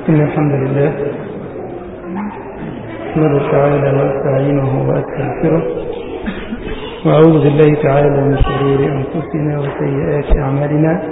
إن الحمد لله نحمده تعالى ونستعينه وأستغفره وأعوذ بالله تعالى من شرور أنفسنا وسيئات أعمالنا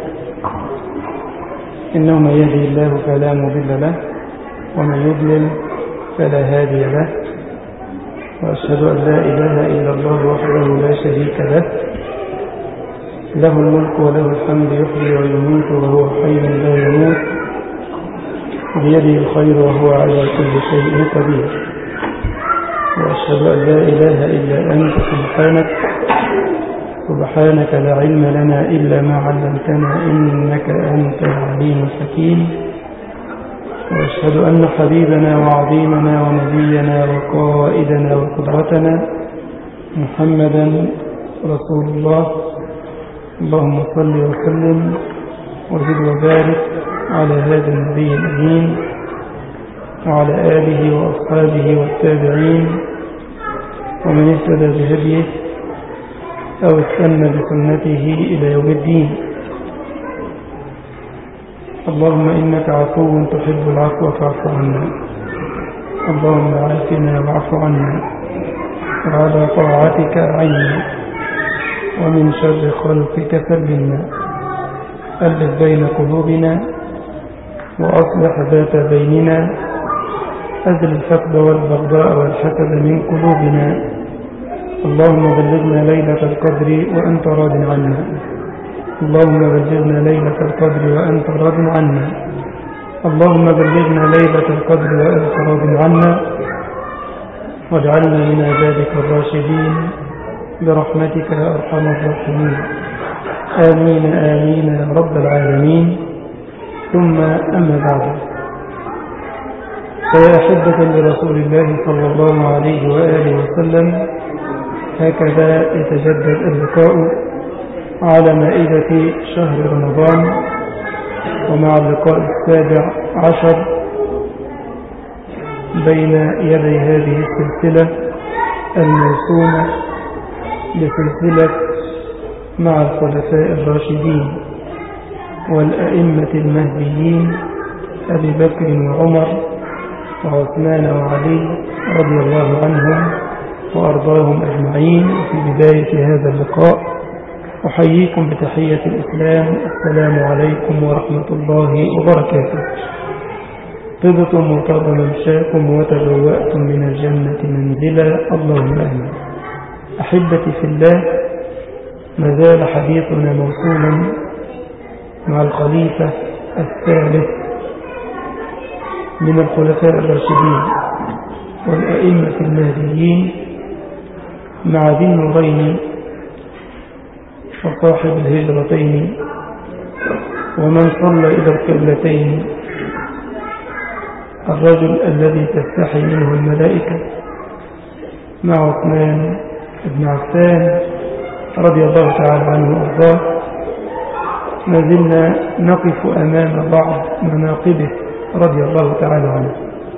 إنه من يهدي الله فلا مضل له ومن يضلل فلا هادي له وأشهد أن لا إله إلا الله وحده لا شريك له له الملك وله الحمد يحيي ويميت وهو حي لا يموت بيده الخير وهو على كل شيء قدير وأشهد أن لا إله إلا أنت سبحانك سبحانك لا علم لنا إلا ما علمتنا إنك أنت العليم الحكيم وأشهد أن حبيبنا وعظيمنا ونبينا وقائدنا وقدرتنا محمدا رسول الله اللهم صل وسلم وزد وبارك على هذا النبي الأمين وعلى آله وأصحابه والتابعين ومن اهتدى بهديه أو استنى بسنته إلى يوم الدين اللهم إنك عفو تحب العفو فاعف عنا اللهم عافنا واعف عنا وعلى طاعتك أعنا ومن شر خلقك سلمنا ألف بين قلوبنا وأصلح ذات بيننا أزل الفقد والبغضاء والحسد من قلوبنا اللهم بلغنا ليلة القدر وأنت راض عنا اللهم بلغنا ليلة القدر وأنت راض عنا اللهم بلغنا ليلة القدر وأنت راض عنا واجعلنا من عبادك الراشدين برحمتك يا أرحم الراحمين آمين آمين يا رب العالمين ثم أما بعد فيا أحبة لرسول الله صلى الله عليه وآله وسلم هكذا يتجدد اللقاء على مائدة شهر رمضان ومع اللقاء السابع عشر بين يدي هذه السلسلة الموسومة بسلسلة مع الخلفاء الراشدين والأئمة المهديين أبي بكر وعمر وعثمان وعلي رضي الله عنهم وأرضاهم أجمعين وفي بداية هذا اللقاء أحييكم بتحية الإسلام السلام عليكم ورحمة الله وبركاته طبتم وطاب ممشاكم وتبوأتم من الجنة منزلا اللهم آمين أحبتي في الله ما زال حديثنا موصولا مع الخليفة الثالث من الخلفاء الراشدين والأئمة المهديين مع ذي النورين وصاحب الهجرتين ومن صلى إلى القبلتين الرجل الذي تستحي منه الملائكة مع عثمان بن عفان رضي الله تعالى عنه وارضاه ما زلنا نقف أمام بعض مناقبه رضي الله تعالى عنه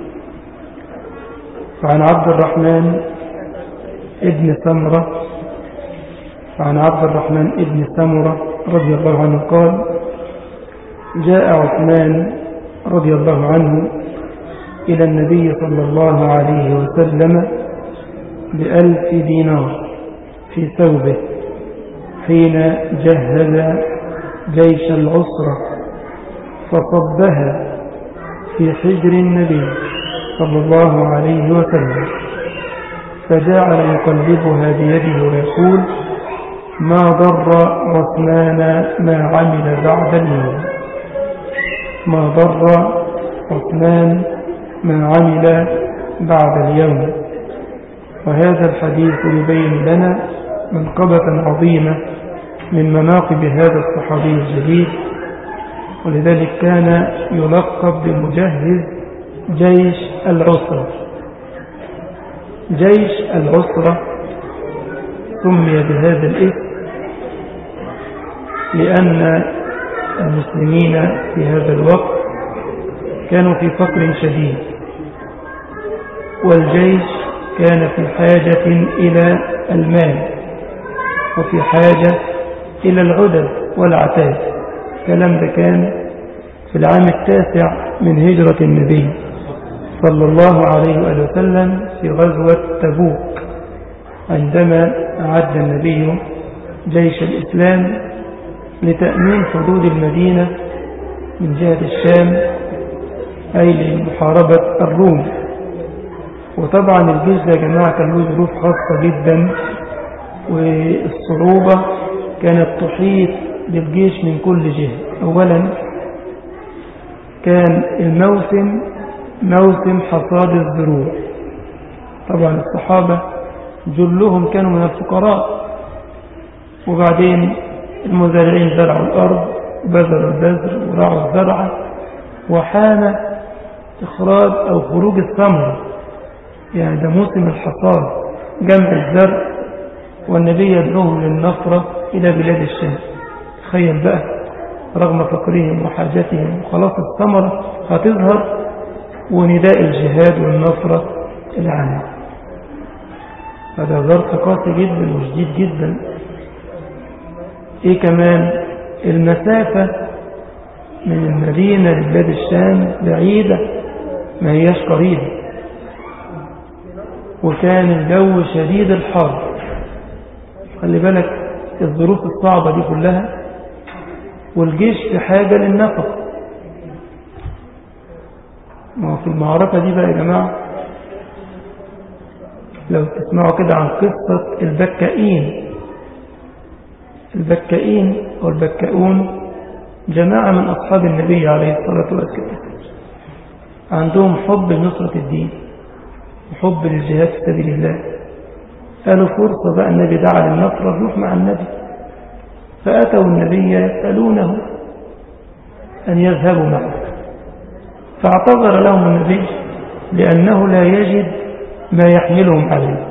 وعن عبد الرحمن ابن سمرة وعن عبد الرحمن ابن سمرة رضي الله عنه قال جاء عثمان رضي الله عنه إلى النبي صلى الله عليه وسلم بألف دينار في ثوبه حين جهز جيش العسرة فصبها في حجر النبي صلى الله عليه وسلم فجعل يقلبها بيده ويقول ما ضر عثمان ما عمل بعد اليوم ما ضر عثمان ما عمل بعد اليوم وهذا الحديث يبين لنا منقبة عظيمة من مناقب هذا الصحابي الجليل ولذلك كان يلقب بمجهز جيش العسرة جيش العسرة سمي بهذا الاسم لأن المسلمين في هذا الوقت كانوا في فقر شديد والجيش كان في حاجة إلى المال وفي حاجة إلى العدد والعتاد الكلام ده كان في العام التاسع من هجرة النبي صلى الله عليه وآله وسلم في غزوة تبوك عندما أعد النبي جيش الإسلام لتأمين حدود المدينة من جهة الشام أي لمحاربة الروم وطبعا الجيش ده يا جماعة كان له ظروف خاصة جدا والصعوبة كانت تحيط بالجيش من كل جهة أولا كان الموسم موسم حصاد الزروع طبعا الصحابة جلهم كانوا من الفقراء وبعدين المزارعين زرعوا الأرض بذروا البذر ورعوا الزرع وحان إخراج أو خروج الثمر يعني ده موسم الحصاد جمع الزرع والنبي يدعوهم للنصرة إلى بلاد الشام تخيل بقى رغم فقرهم وحاجتهم وخلاص الثمرة هتظهر ونداء الجهاد والنصرة العامة هذا ظرف قاسي جدا وشديد جدا ايه كمان المسافة من المدينة لبلاد الشام بعيدة ما هياش قريبة وكان الجو شديد الحر خلي بالك الظروف الصعبة دي كلها والجيش في حاجة للنفق ما هو في المعركة دي بقى يا جماعة لو تسمعوا كده عن قصة البكائين البكائين أو البكاؤون جماعة من أصحاب النبي عليه الصلاة والسلام عندهم حب لنصرة الدين وحب للجهاد في سبيل الله قالوا فرصة بقى النبي دعا للنصر نروح مع النبي فأتوا النبي يسألونه أن يذهبوا معه فاعتذر لهم النبي لأنه لا يجد ما يحملهم عليه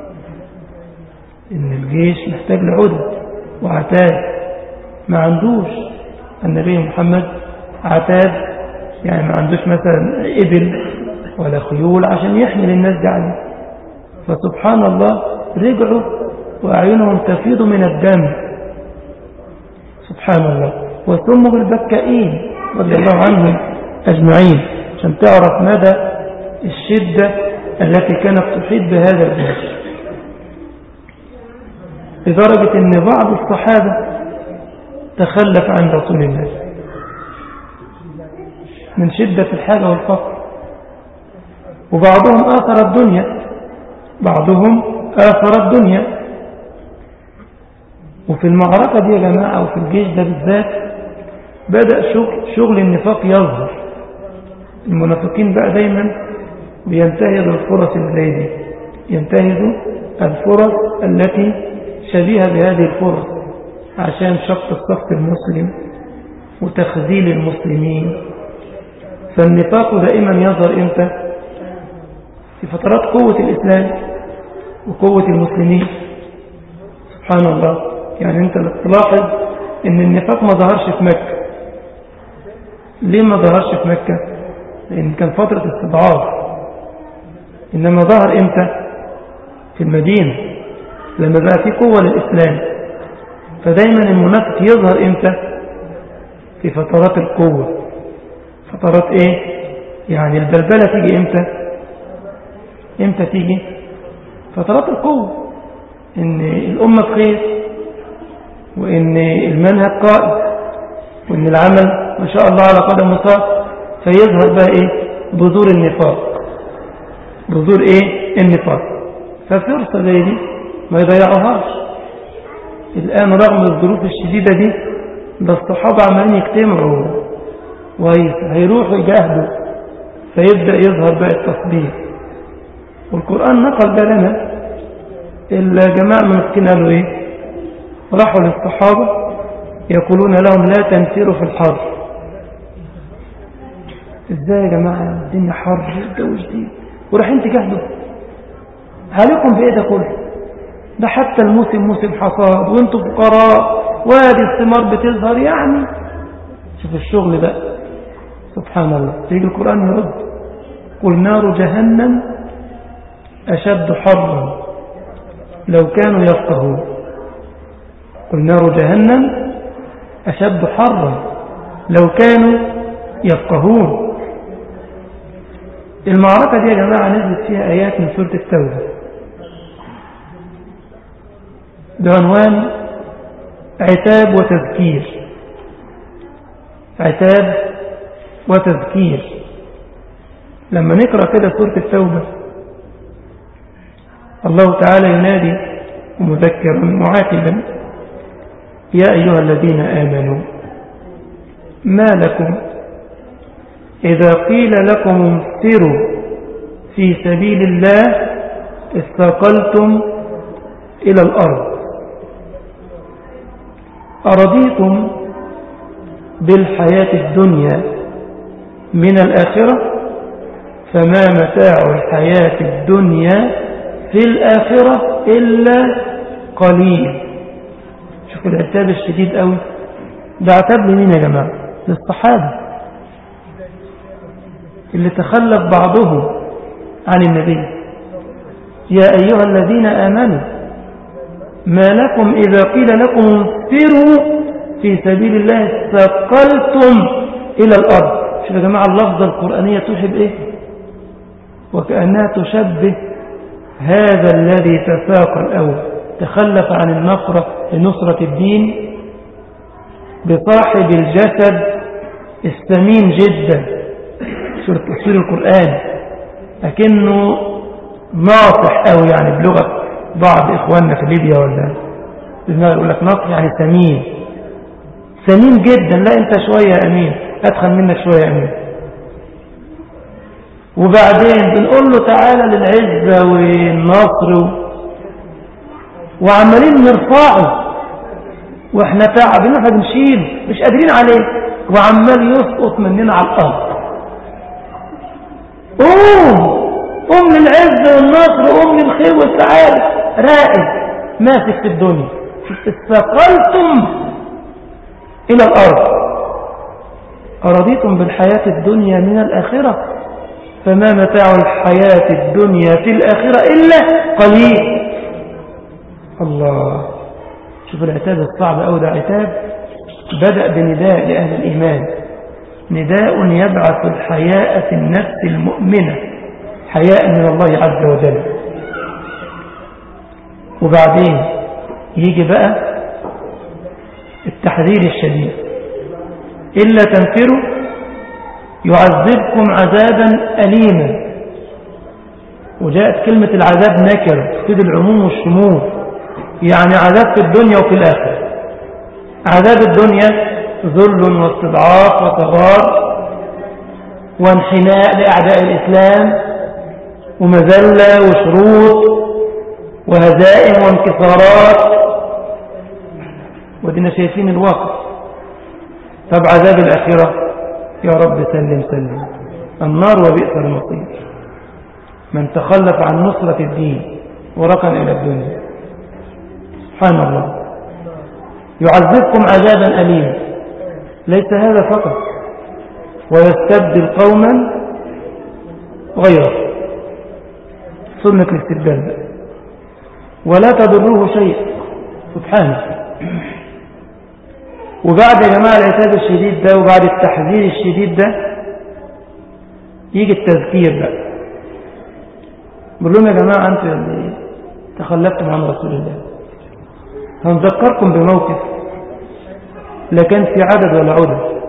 إن الجيش محتاج لعدد وعتاد ما عندوش النبي محمد عتاد يعني ما عندوش مثلا إبل ولا خيول عشان يحمل الناس دي عليه فسبحان الله رجعوا وأعينهم تفيض من الدم سبحان الله وسموا بالبكائين رضي الله عنهم أجمعين عشان تعرف مدى الشدة التي كانت تحيط بهذا الجيش لدرجة أن بعض الصحابة تخلف عن رسول الله من شدة الحاجة والفقر وبعضهم آثر الدنيا بعضهم آثر الدنيا وفي المعركة دي يا جماعة وفي الجيش ده بالذات بدأ شغل, شغل النفاق يظهر المنافقين بقى دايما بينتهزوا الفرص اللي دي ينتهزوا الفرص التي شبيهة بهذه الفرص عشان شق الصف المسلم وتخذيل المسلمين فالنفاق دائما يظهر امتى في فترات قوة الإسلام وقوة المسلمين سبحان الله يعني انت تلاحظ ان النفاق ما ظهرش في مكة ليه ما ظهرش في مكة لان كان فترة استضعاف انما ظهر امتى في المدينة لما بقى في قوة للإسلام فدايما المنافق يظهر امتى في فترات القوة فترات ايه يعني البلبلة تيجي امتى امتى تيجي فترات القوة ان الأمة بخير وان المنهج قائم وان العمل ما شاء الله على قدم وساق فيظهر بقى ايه بذور النفاق بذور ايه النفاق ففرصة زي دي ما يضيعوهاش الآن رغم الظروف الشديدة دي ده الصحابة عمالين يجتمعوا وهيروحوا يجاهدوا فيبدأ يظهر بقى التصديق والقرآن نقل بقى لنا الجماعة المسكين قالوا ايه راحوا للصحابة يقولون لهم لا تنفروا في الحر ازاي يا جماعة الدنيا حر الجو جديد ورايحين تجاهدوا عليكم بايه ده كله ده حتى الموسم موسم حصاد وانتم فقراء وادي الثمار بتظهر يعني شوف الشغل بقى سبحان الله تيجي القرآن يرد قل نار جهنم أشد حرا لو كانوا يفقهون قل نار جهنم أشد حرا لو كانوا يفقهون المعركة دي يا جماعة نزلت فيها آيات من سورة التوبة بعنوان عتاب وتذكير عتاب وتذكير لما نقرأ كده سورة التوبة الله تعالى ينادي مذكرا معاتبا يا أيها الذين آمنوا ما لكم إذا قيل لكم انفروا في سبيل الله استقلتم إلى الأرض أرضيتم بالحياة الدنيا من الآخرة فما متاع الحياة الدنيا في الآخرة إلا قليل شوفوا العتاب الشديد قوي ده عتاب لمين يا جماعة للصحابة اللي تخلف بعضهم عن النبي يا أيها الذين آمنوا ما لكم إذا قيل لكم انفروا في سبيل الله استقلتم إلى الأرض شوف يا جماعة اللفظة القرآنية تحب إيه وكأنها تشبه هذا الذي تساقل أو تخلف عن النصرة لنصرة الدين بصاحب الجسد السمين جدا سورة تفسير القرآن لكنه ناصح أو يعني بلغة بعض إخواننا في ليبيا ولا يقول لك ناصح يعني سمين سمين جدا لا انت شوية يا أمين أدخل منك شوية يا أمين وبعدين بنقول له تعالى للعزة والنصر وعمالين نرفعه واحنا تعبين واحنا بنشيل مش قادرين عليه وعمال يسقط مننا على الارض قوم قوم للعز والنصر قوم للخير والسعادة رائد ماسك في الدنيا استقلتم إلى الأرض أرضيتم بالحياة الدنيا من الآخرة فما متاع الحياة الدنيا في الآخرة إلا قليل الله شوف العتاب الصعب أو ده عتاب بدأ بنداء لأهل الإيمان نداء يبعث الحياء في النفس المؤمنة حياء من الله عز وجل وبعدين يجي بقى التحذير الشديد إلا تنفروا يعذبكم عذابا أليما وجاءت كلمة العذاب نكر تفيد العموم والشمول يعني عذاب في الدنيا وفي الآخرة عذاب الدنيا ذل واستضعاف وصغار وانحناء لأعداء الإسلام ومذلة وشروط وهزائم وانكسارات ودينا شايفين الواقع طب عذاب الآخرة يا رب سلم سلم النار وبئس المصير من تخلف عن نصرة الدين وركن إلى الدنيا سبحان الله يعذبكم عذابا أليما ليس هذا فقط ويستبدل قوما غيره سنة الاستبدال ولا تضروه شيء سبحانه وبعد يا جماعة العتاب الشديد ده وبعد التحذير الشديد ده يجي التذكير بقى بقول لهم يا جماعة أنتوا اللي تخلفتم عن رسول الله هنذكركم بموقف لا كان في عدد ولا عدد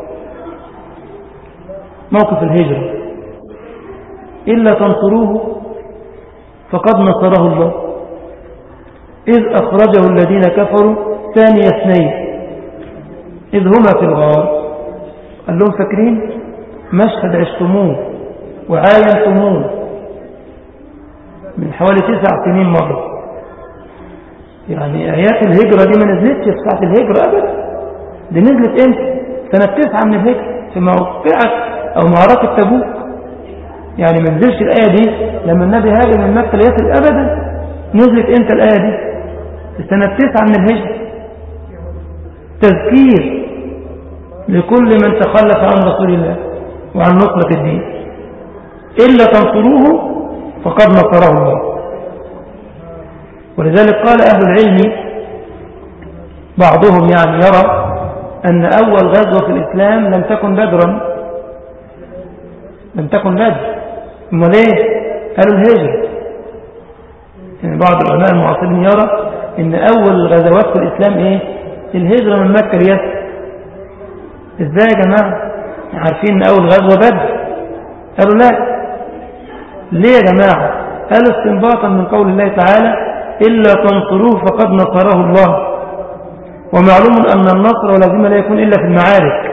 موقف الهجرة إلا تنصروه فقد نصره الله إذ أخرجه الذين كفروا ثاني اثنين إذ هما في الغار قال لهم فاكرين مشهد عشتموه وعاينتموه من حوالي تسع سنين مرة يعني آيات الهجرة دي ما نزلتش في ساعة الهجرة أبدا دي نزلت امتى سنة تسعة من الهجرة في موقعة أو معركة تبوك يعني ما نزلش الآية دي لما النبي هاجر من مكة ليصل أبدا نزلت امتى الآية دي في سنة تسعة من الهجرة تذكير لكل من تخلف عن رسول الله وعن نصرة الدين إلا تنصروه فقد نصره الله ولذلك قال أهل العلم بعضهم يعني يرى أن أول غزوة في الإسلام لم تكن بدرا لم تكن بدر امال ايه قالوا الهجرة يعني بعض العلماء المعاصرين يرى ان اول الغزوات في الاسلام ايه الهجرة من مكة ليسر ازاي يا جماعة عارفين ان اول غزوة بدر قالوا لا ليه يا جماعة قالوا استنباطا من قول الله تعالى إلا تنصروه فقد نصره الله ومعلوم أن النصر ولازم لا يكون إلا في المعارك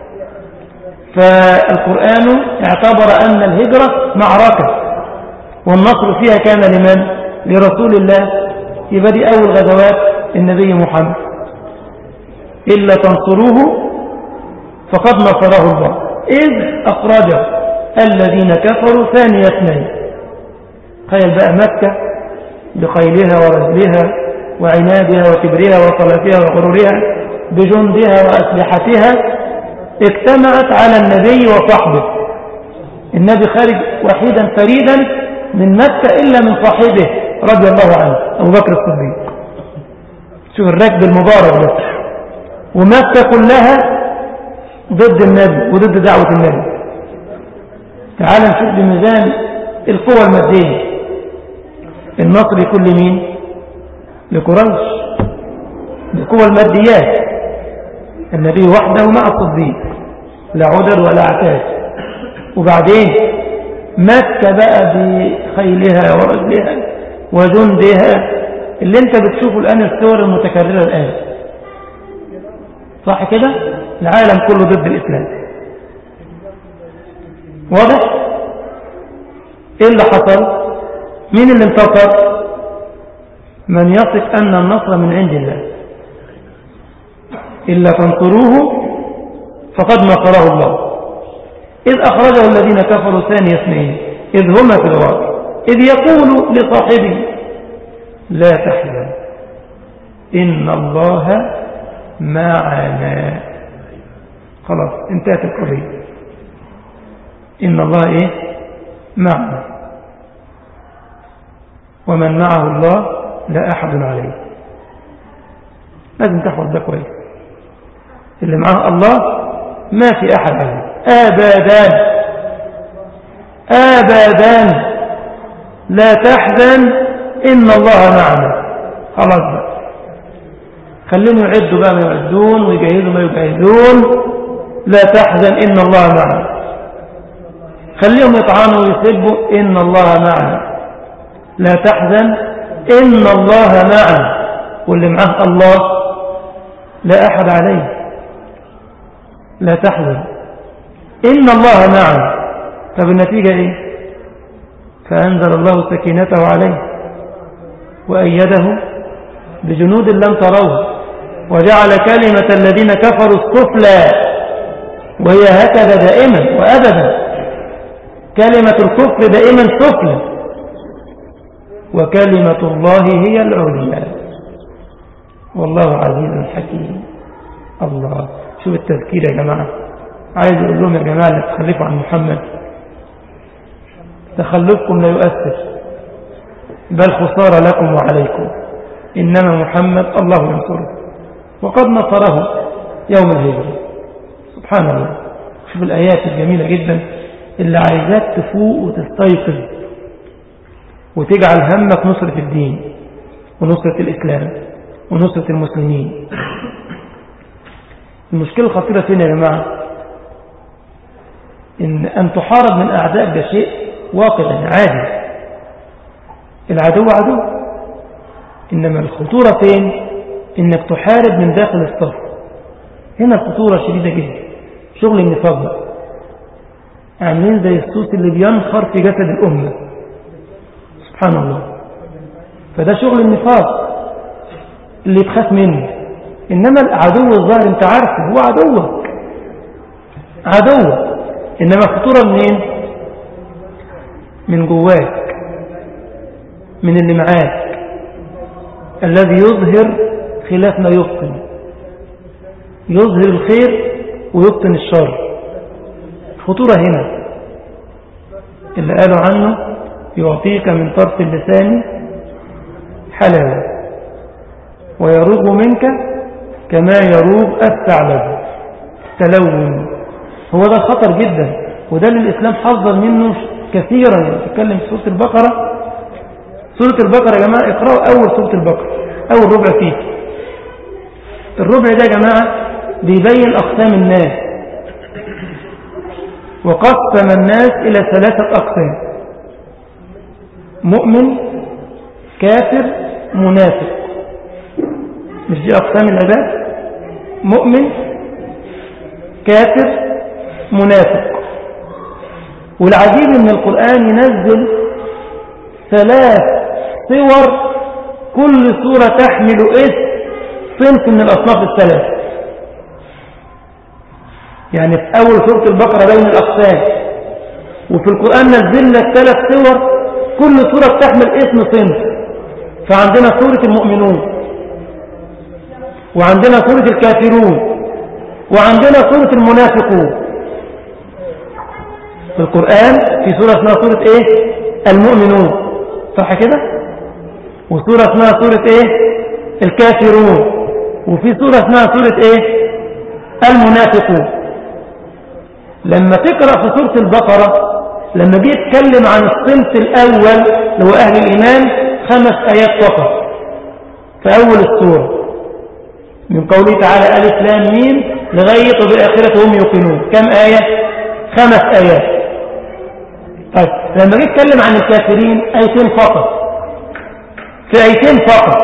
فالقرآن اعتبر أن الهجرة معركة والنصر فيها كان لمن؟ لرسول الله يبقى دي أول غزوات النبي محمد إلا تنصروه فقد نصره الله إذ أخرج الذين كفروا ثاني اثنين تخيل بقى مكة بخيلها ورجلها وعنادها وكبرها وصلاتها وغرورها بجندها وأسلحتها اجتمعت على النبي وصحبه النبي خارج وحيدا فريدا من مكة إلا من صاحبه رضي الله عنه أبو بكر الصديق شوف الركب المبارك ده ومكة كلها ضد النبي وضد دعوة النبي تعال نشوف بميزان القوى المادية النصر يكون لمين لقريش بقوى الماديات النبي وحده مع الصديق لا عذر ولا عتاد وبعدين مكة بقى بخيلها ورجلها وجندها اللي انت بتشوفه الآن الصور المتكررة الآن صح كده العالم كله ضد الإسلام واضح ايه اللي حصل مين اللي انتصر من يثق أن النصر من عند الله إلا تنصروه فقد نصره الله إذ أخرجه الذين كفروا ثاني اثنين إذ هما في الغار إذ يقول لصاحبه لا تحزن إن الله معنا خلاص انتهت القضية إن الله إيه معنا ومن معه الله لا أحد عليه لازم تحفظ ده كويس اللي معه الله ما في أحد عليه أبدا أبدا لا تحزن إن الله معنا خلاص بقى خليهم يعدوا بقى ما يعدون ويجهزوا ما يجهزون لا تحزن إن الله معنا خليهم يطعنوا ويسبوا إن الله معنا لا تحزن إن الله معنا واللي معه الله لا أحد عليه لا تحزن إن الله معنا طب النتيجة إيه فأنزل الله سكينته عليه وأيده بجنود لم تروه وجعل كلمة الذين كفروا السفلى وهي هكذا دائما وأبدا كلمة الكفر دائما سفلى وكلمة الله هي العليا والله عزيز حكيم الله شوف التذكير يا جماعة عايز يقول لهم يا جماعة لا تخلفوا عن محمد تخلفكم لا يؤثر بل خسارة لكم وعليكم إنما محمد الله ينصره وقد نصره يوم الهجرة سبحان الله شوف الآيات الجميلة جدا اللي عايزاك تفوق وتستيقظ وتجعل همك نصرة الدين ونصرة الإسلام ونصرة المسلمين المشكلة الخطيرة فين يا جماعة إن أن تحارب من أعداء ده شيء واقع عادي العدو عدو إنما الخطورة فين إنك تحارب من داخل الصف هنا الخطورة شديدة جدا شغل النفاق بقى عاملين زي السوس اللي بينخر في جسد الأمة سبحان الله فده شغل النفاق اللي تخاف منه إنما العدو الظاهر انت عارفه هو عدوك عدوك إنما الخطورة منين من جواك من اللي معاك الذي يظهر خلاف ما يبطن يظهر الخير ويبطن الشر الخطورة هنا اللي قالوا عنه يعطيك من طرف اللسان حلاوة ويروغ منك كما يروغ الثعلب تلون هو ده خطر جدا وده اللي الإسلام حذر منه كثيرا يعني تتكلم في سورة البقرة سورة البقرة يا جماعة اقرأوا أول سورة البقرة أول ربع فيه الربع ده يا جماعة بيبين أقسام الناس وقسم الناس إلى ثلاثة أقسام مؤمن كافر منافق مش دي أقسام العباد مؤمن كافر منافق والعجيب ان القرآن ينزل ثلاث صور كل صورة تحمل اسم صنف من الأصناف الثلاث يعني في أول سورة البقرة بين الأقسام وفي القرآن نزل لك ثلاث صور كل صورة تحمل اسم صنف فعندنا سورة المؤمنون وعندنا سورة الكافرون وعندنا سورة المنافقون في القرآن في سورة اسمها سورة ايه المؤمنون صح كده وسورة اسمها سورة ايه الكافرون وفي سورة اسمها سورة ايه المنافقون لما تقرأ في سورة البقرة لما جه يتكلم عن الصنف الأول اللي هو أهل الإيمان خمس آيات فقط في أول السورة من قوله تعالى ألف لام ميم لغاية وبالآخرة هم يوقنون كم آية خمس آيات طيب لما جه يتكلم عن الكافرين آيتين فقط في آيتين فقط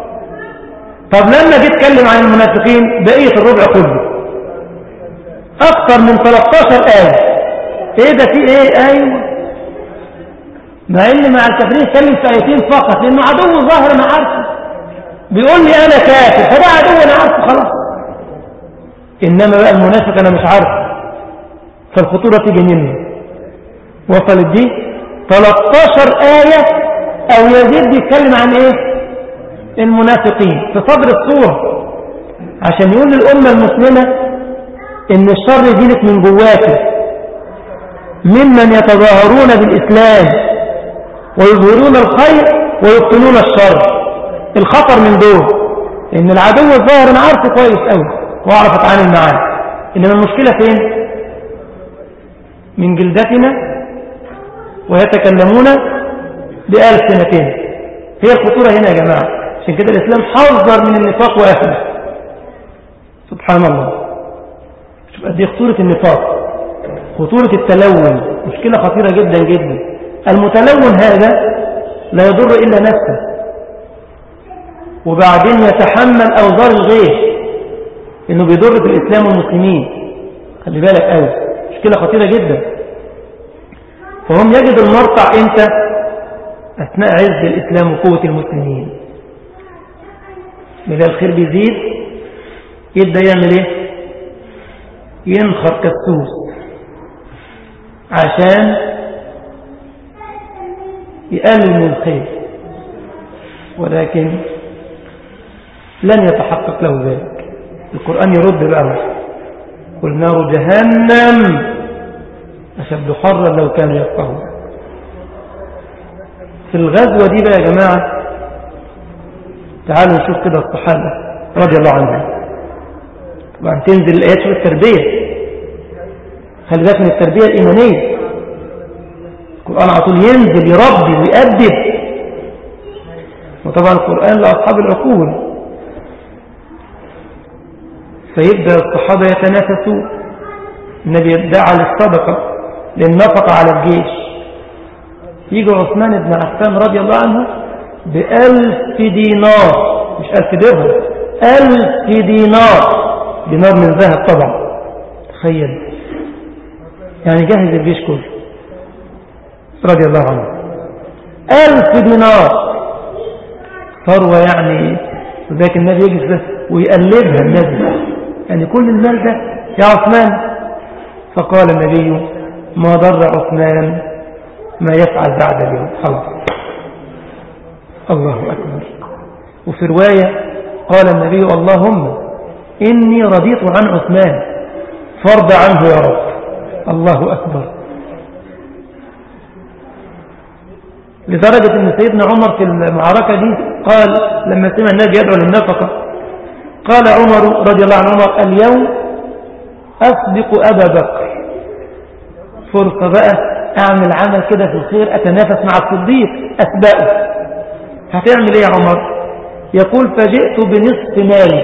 طب لما جه يتكلم عن المنافقين بقية الربع كله أكثر من 13 آية إيه ده في إيه أيوة مع إن مع الكافرين يتكلم في آيتين فقط لأنه عدو ظاهر أنا عارفه بيقول لي أنا كافر فده عدو أنا عارفه خلاص إنما بقى المنافق أنا مش عارفه فالخطورة تيجي منه وصلت دي 13 آية أو يزيد بيتكلم عن إيه المنافقين في صدر الصورة عشان يقول للأمة المسلمة إن الشر دينك من جواك ممن يتظاهرون بالإسلام ويظهرون الخير ويبطنون الشر الخطر من دول إن العدو الظاهر أنا عارفه كويس قوي وأعرف أتعامل معاه إنما المشكلة فين من جلدتنا ويتكلمون بألسنتين هي الخطورة هنا يا جماعة عشان كده الإسلام حذر من النفاق وأهله سبحان الله شوف قد ايه خطورة النفاق خطورة التلون مشكلة خطيرة جدا جدا المتلون هذا لا يضر إلا نفسه وبعدين يتحمل أوزار الغير إنه بيضر في الإسلام والمسلمين خلي بالك قوي مشكلة خطيرة جدا فهم يجد المرقع إمتى أثناء عز الإسلام وقوة المسلمين إذا الخير بيزيد يبدأ يعمل إيه ينخر كالسوس عشان يقلل من الخير ولكن لن يتحقق له ذلك القرآن يرد بقى قل نار جهنم أشد حرا لو كانوا يفقهون في الغزوة دي بقى يا جماعة تعالوا نشوف كده الصحابة رضي الله عنهم طبعا تنزل الآيات في التربية خلي بالك من التربية الإيمانية القرآن على طول ينزل يربي ويأدب وطبعا القرآن لأصحاب العقول فيبدأ الصحابة يتنافسوا النبي دعا للصدقة للنفقة على الجيش يجي عثمان بن عفان رضي الله عنه بألف دينار مش ألف درهم ألف دينار دينار من ذهب طبعا تخيل يعني جهز الجيش كله رضي الله عنه ألف دينار ثروة يعني ذاك النبي يجلس ويقلبها النبي يعني كل المال ده يا عثمان فقال النبي ما ضر عثمان ما يفعل بعد اليوم خلاص الله أكبر وفي رواية قال النبي اللهم إني رضيت عن عثمان فرض عنه يا رب الله أكبر لدرجة أن سيدنا عمر في المعركة دي قال لما سمع النبي يدعو للنفقة قال عمر رضي الله عنه عمر اليوم أسبق أبا بكر فرصة بقى أعمل عمل كده في الخير أتنافس مع الصديق أسبقه هتعمل إيه يا عمر يقول فجئت بنصف مالي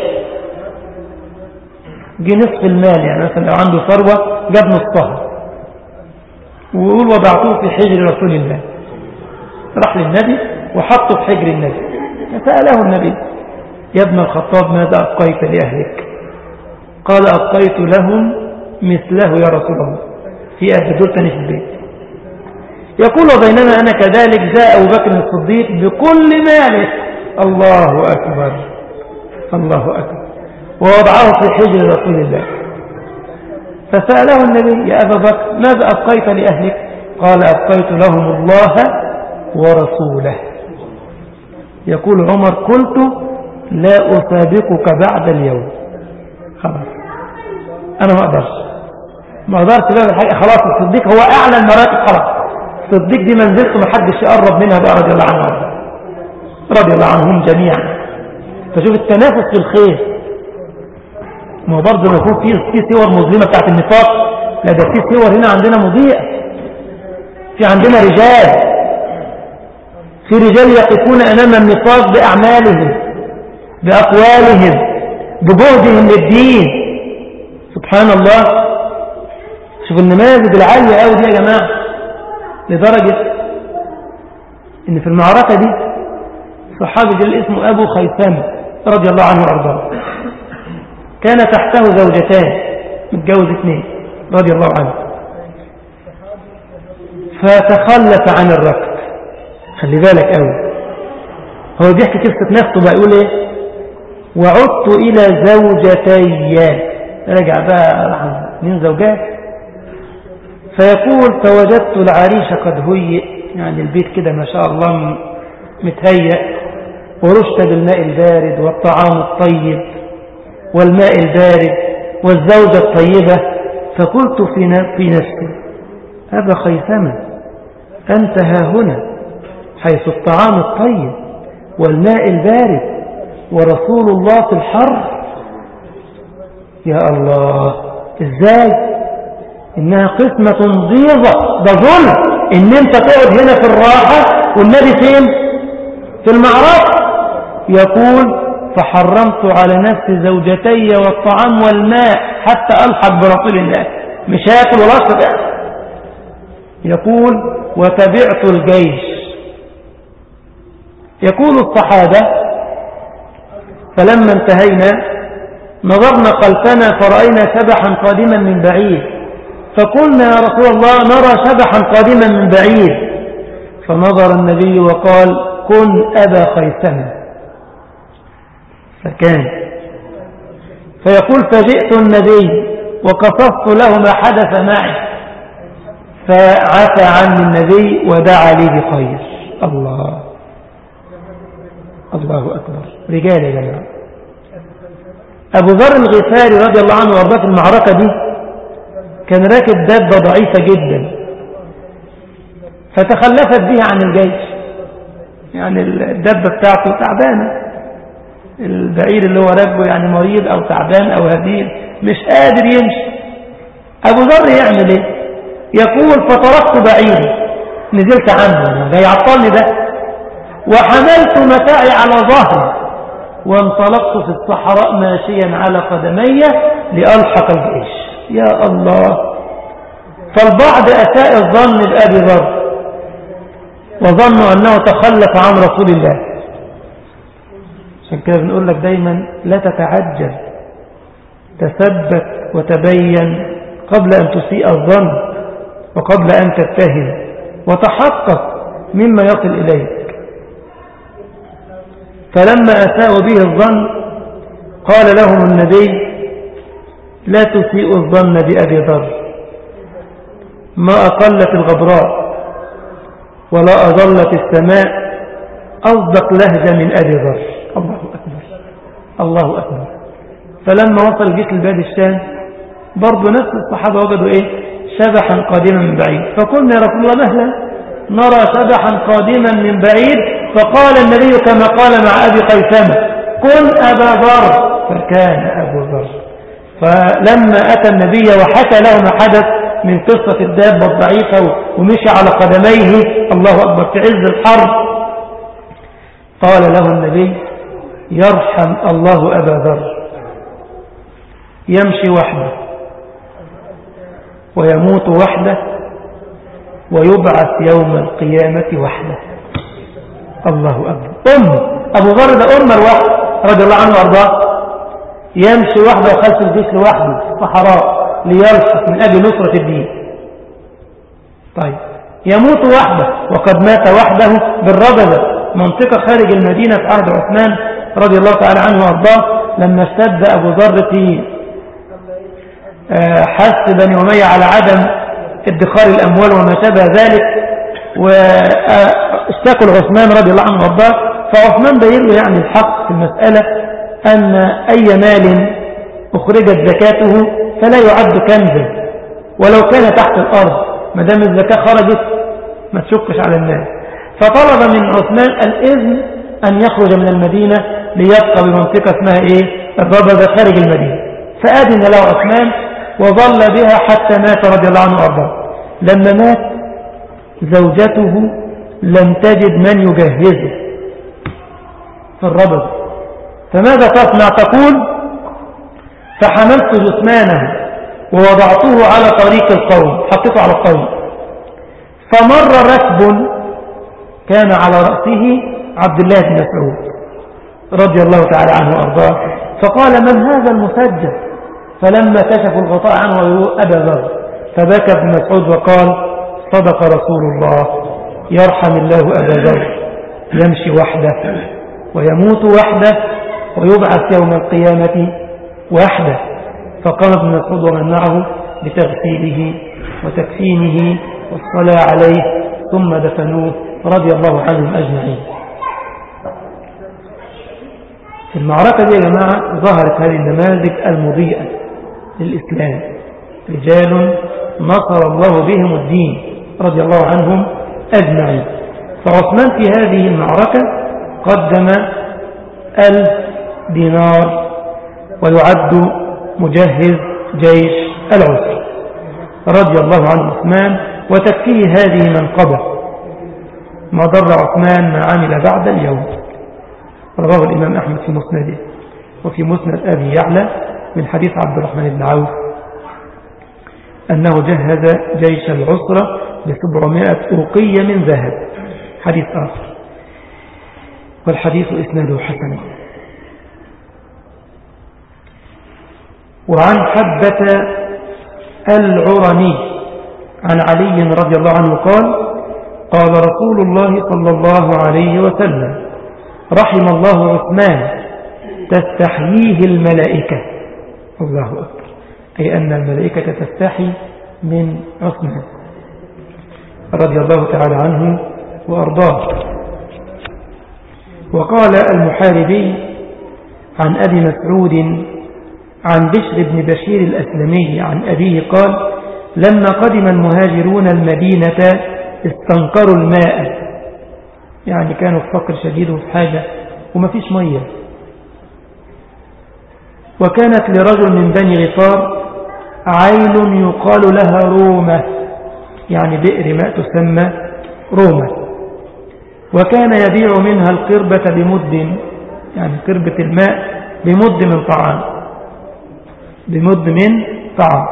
جه نصف المال يعني مثلا لو عنده ثروة جاب نصفها ويقول وضعته في حجر رسول الله راح للنبي وحطه في حجر النبي فسأله النبي يا ابن الخطاب ماذا أبقيت لأهلك قال أبقيت لهم مثله يا رسول الله في أهل دول تاني في البيت يقول وبينما أنا كذلك جاء أبو بكر الصديق بكل ماله الله أكبر الله أكبر ووضعه في حجر رسول الله فسأله النبي يا أبا بكر ماذا أبقيت لأهلك قال أبقيت لهم الله ورسوله يقول عمر قلت لا أسابقك بعد اليوم خلاص أنا ما أقدرش ما أقدرش بقى الحقيقة خلاص الصديق هو أعلى المراتب خلاص الصديق دي منزلته ما حدش يقرب منها بقى رضي الله عنه رضي الله عنهم جميعا فشوف التنافس في الخير ما هو برضه لما يكون في في صور مظلمه بتاعت النفاق لا ده في صور هنا عندنا مضيئه في عندنا رجال في رجال يقفون امام النفاق باعمالهم باقوالهم بجهدهم للدين سبحان الله شوف النماذج العاليه قوي دي يا جماعه لدرجه ان في المعركه دي صحابي جل اسمه ابو خيثمه رضي الله عنه وارضاه كان تحته زوجتان متجوز اثنين رضي الله عنه فتخلف عن الركب خلي بالك قوي هو بيحكي قصة نفسه بقى يقول ايه وعدت الى زوجتي رجع بقى من زوجات فيقول فوجدت العريش قد هيئ يعني البيت كده ما شاء الله متهيأ ورشت بالماء البارد والطعام الطيب والماء البارد والزوجة الطيبة فقلت في نفسي أبا خيثمة أنت ها هنا حيث الطعام الطيب والماء البارد ورسول الله في الحر يا الله ازاي انها قسمة ضيظة ده ظلم ان انت تقعد هنا في الراحة والنبي فين في المعركة يقول فحرمت على نفسي زوجتي والطعام والماء حتى ألحق برسول الله مش هاكل ولا أشرب يقول وتبعت الجيش يقول الصحابة فلما انتهينا نظرنا خلفنا فرأينا شبحا قادما من بعيد فقلنا يا رسول الله نرى شبحا قادما من بعيد فنظر النبي وقال كن أبا خيثمة فكان فيقول فجئت النبي وقصصت له ما حدث معي فعفى عني النبي ودعا لي بخير الله الله أكبر رجال يا جماعة أبو ذر الغفاري رضي الله عنه وارضاه في المعركة دي كان راكب دابة ضعيفة جدا فتخلفت بها عن الجيش يعني الدابة بتاعته تعبانة البعير اللي هو راكبه يعني مريض أو تعبان أو هزيل مش قادر يمشي أبو ذر يعمل إيه يقول فتركت بعيري نزلت عنه جاي يعطلني ده وحملت متاعي على ظهري وانطلقت في الصحراء ماشيا على قدمي لألحق الجيش يا الله فالبعض أساء الظن بأبي ذر وظنوا أنه تخلف عن رسول الله عشان كده بنقول لك دايما لا تتعجل تثبت وتبين قبل أن تسيء الظن وقبل أن تتهم وتحقق مما يصل إليك فلما أساءوا به الظن قال لهم النبي لا تسيئوا الظن بأبي ذر ما أقلت الغبراء ولا أظلت السماء أصدق لهجة من أبي ذر الله أكبر الله أكبر فلما وصل الجيش لبلاد الشام برضو نفس الصحابة وجدوا إيه شبحا قادما من بعيد فقلنا يا رسول الله مهلا نرى شبحا قادما من بعيد فقال النبي كما قال مع أبي قيثمة كن أبا ذر فكان أبو ذر فلما أتى النبي وحكى له ما حدث من قصة الدابة الضعيفة ومشي على قدميه الله أكبر في عز الحرب قال له النبي يرحم الله أبا ذر يمشي وحده ويموت وحده ويبعث يوم القيامة وحده الله أكبر أم أبو ذر ده أم الوحد رضي الله عنه وأرضاه يمشي وحده وخلف الجيش لوحده صحراء ليرفق من أجل نصرة الدين طيب يموت وحده وقد مات وحده بالربذة منطقة خارج المدينة في عهد عثمان رضي الله تعالى عنه وأرضاه لما اشتد أبو ذر في آه، حث بني أمية على عدم ادخار الأموال وما شابه ذلك واشتكوا لعثمان رضي الله عنه وارضاه فعثمان بين له يعني الحق في المسألة أن أي مال أخرجت زكاته فلا يعد كنزا ولو كان تحت الأرض ما دام الزكاة خرجت ما تشكش على الناس فطلب من عثمان الإذن أن يخرج من المدينة ليبقى بمنطقة اسمها إيه الربذة خارج المدينة فأذن له عثمان وظل بها حتى مات رضي الله عنه وأرضاه لما مات زوجته لم تجد من يجهزه في الربذ فماذا تصنع تقول فحملت جثمانه ووضعته على طريق القوم حطيته على القوم فمر ركب كان على رأسه عبد الله بن مسعود رضي الله تعالى عنه وأرضاه فقال من هذا المسجد فلما كشفوا الغطاء عنه أبا ذر فبكى ابن مسعود وقال صدق رسول الله يرحم الله أبا ذر يمشي وحده ويموت وحده ويبعث يوم القيامة وحده فقام ابن مسعود ومن معه بتغسيله وتكفينه والصلاة عليه ثم دفنوه رضي الله عنهم أجمعين في المعركة دي يا جماعة ظهرت هذه النماذج المضيئة للإسلام رجال نصر الله بهم الدين رضي الله عنهم أجمعين فعثمان في هذه المعركة قدم ألف دينار ويعد مجهز جيش العسر رضي الله عن عثمان وتكفيه هذه منقبة ما ضر عثمان ما عمل بعد اليوم رواه الإمام أحمد في مسنده وفي مسند أبي يعلى من حديث عبد الرحمن بن عوف أنه جهز جيش العسرة بسبعمائة أوقية من ذهب حديث آخر والحديث إسناده حسن وعن حبة العرني عن علي رضي الله عنه قال قال رسول الله صلى الله عليه وسلم رحم الله عثمان تستحييه الملائكة الله أكبر أي أن الملائكة تستحي من عثمان رضي الله تعالى عنه وأرضاه وقال المحاربي عن أبي مسعود عن بشر بن بشير الأسلمي عن أبيه قال لما قدم المهاجرون المدينة استنقروا الماء يعني كانوا في فقر شديد وفي حاجة وما فيش مية وكانت لرجل من بني غفار عين يقال لها رومة يعني بئر ماء تسمى رومة وكان يبيع منها القربة بمد يعني قربة الماء بمد من طعام بمد من طعام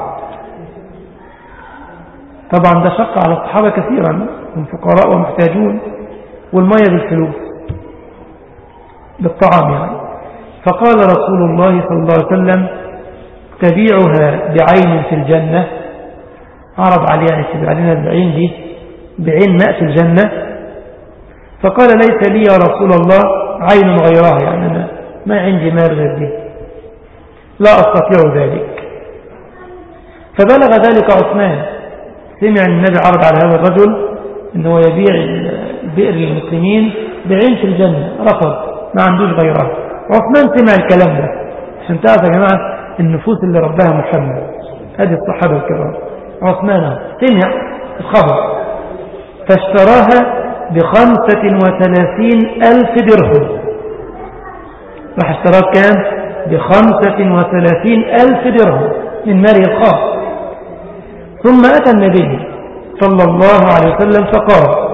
طبعا ده شق على الصحابة كثيرا هم فقراء ومحتاجون والمية بالفلوس بالطعام يعني فقال رسول الله صلى الله عليه وسلم تبيعها بعين في الجنة عرض عليها تبيع علينا بعين دي بعين ماء في الجنة فقال ليس لي يا رسول الله عين غيرها يعني أنا ما عندي مال غير دي لا أستطيع ذلك فبلغ ذلك عثمان سمع النبي عرض على هذا الرجل أنه يبيع بئر المسلمين بعين في الجنة رفض ما عندوش غيرها عثمان سمع الكلام ده عشان تعرف يا جماعة النفوس اللي ربها محمد هذه الصحابة الكرام عثمان سمع الخبر فاشتراها بخمسة وثلاثين ألف درهم راح اشتراها كام بخمسة وثلاثين ألف درهم من ماله الخاص ثم أتى النبي صلى الله عليه وسلم فقال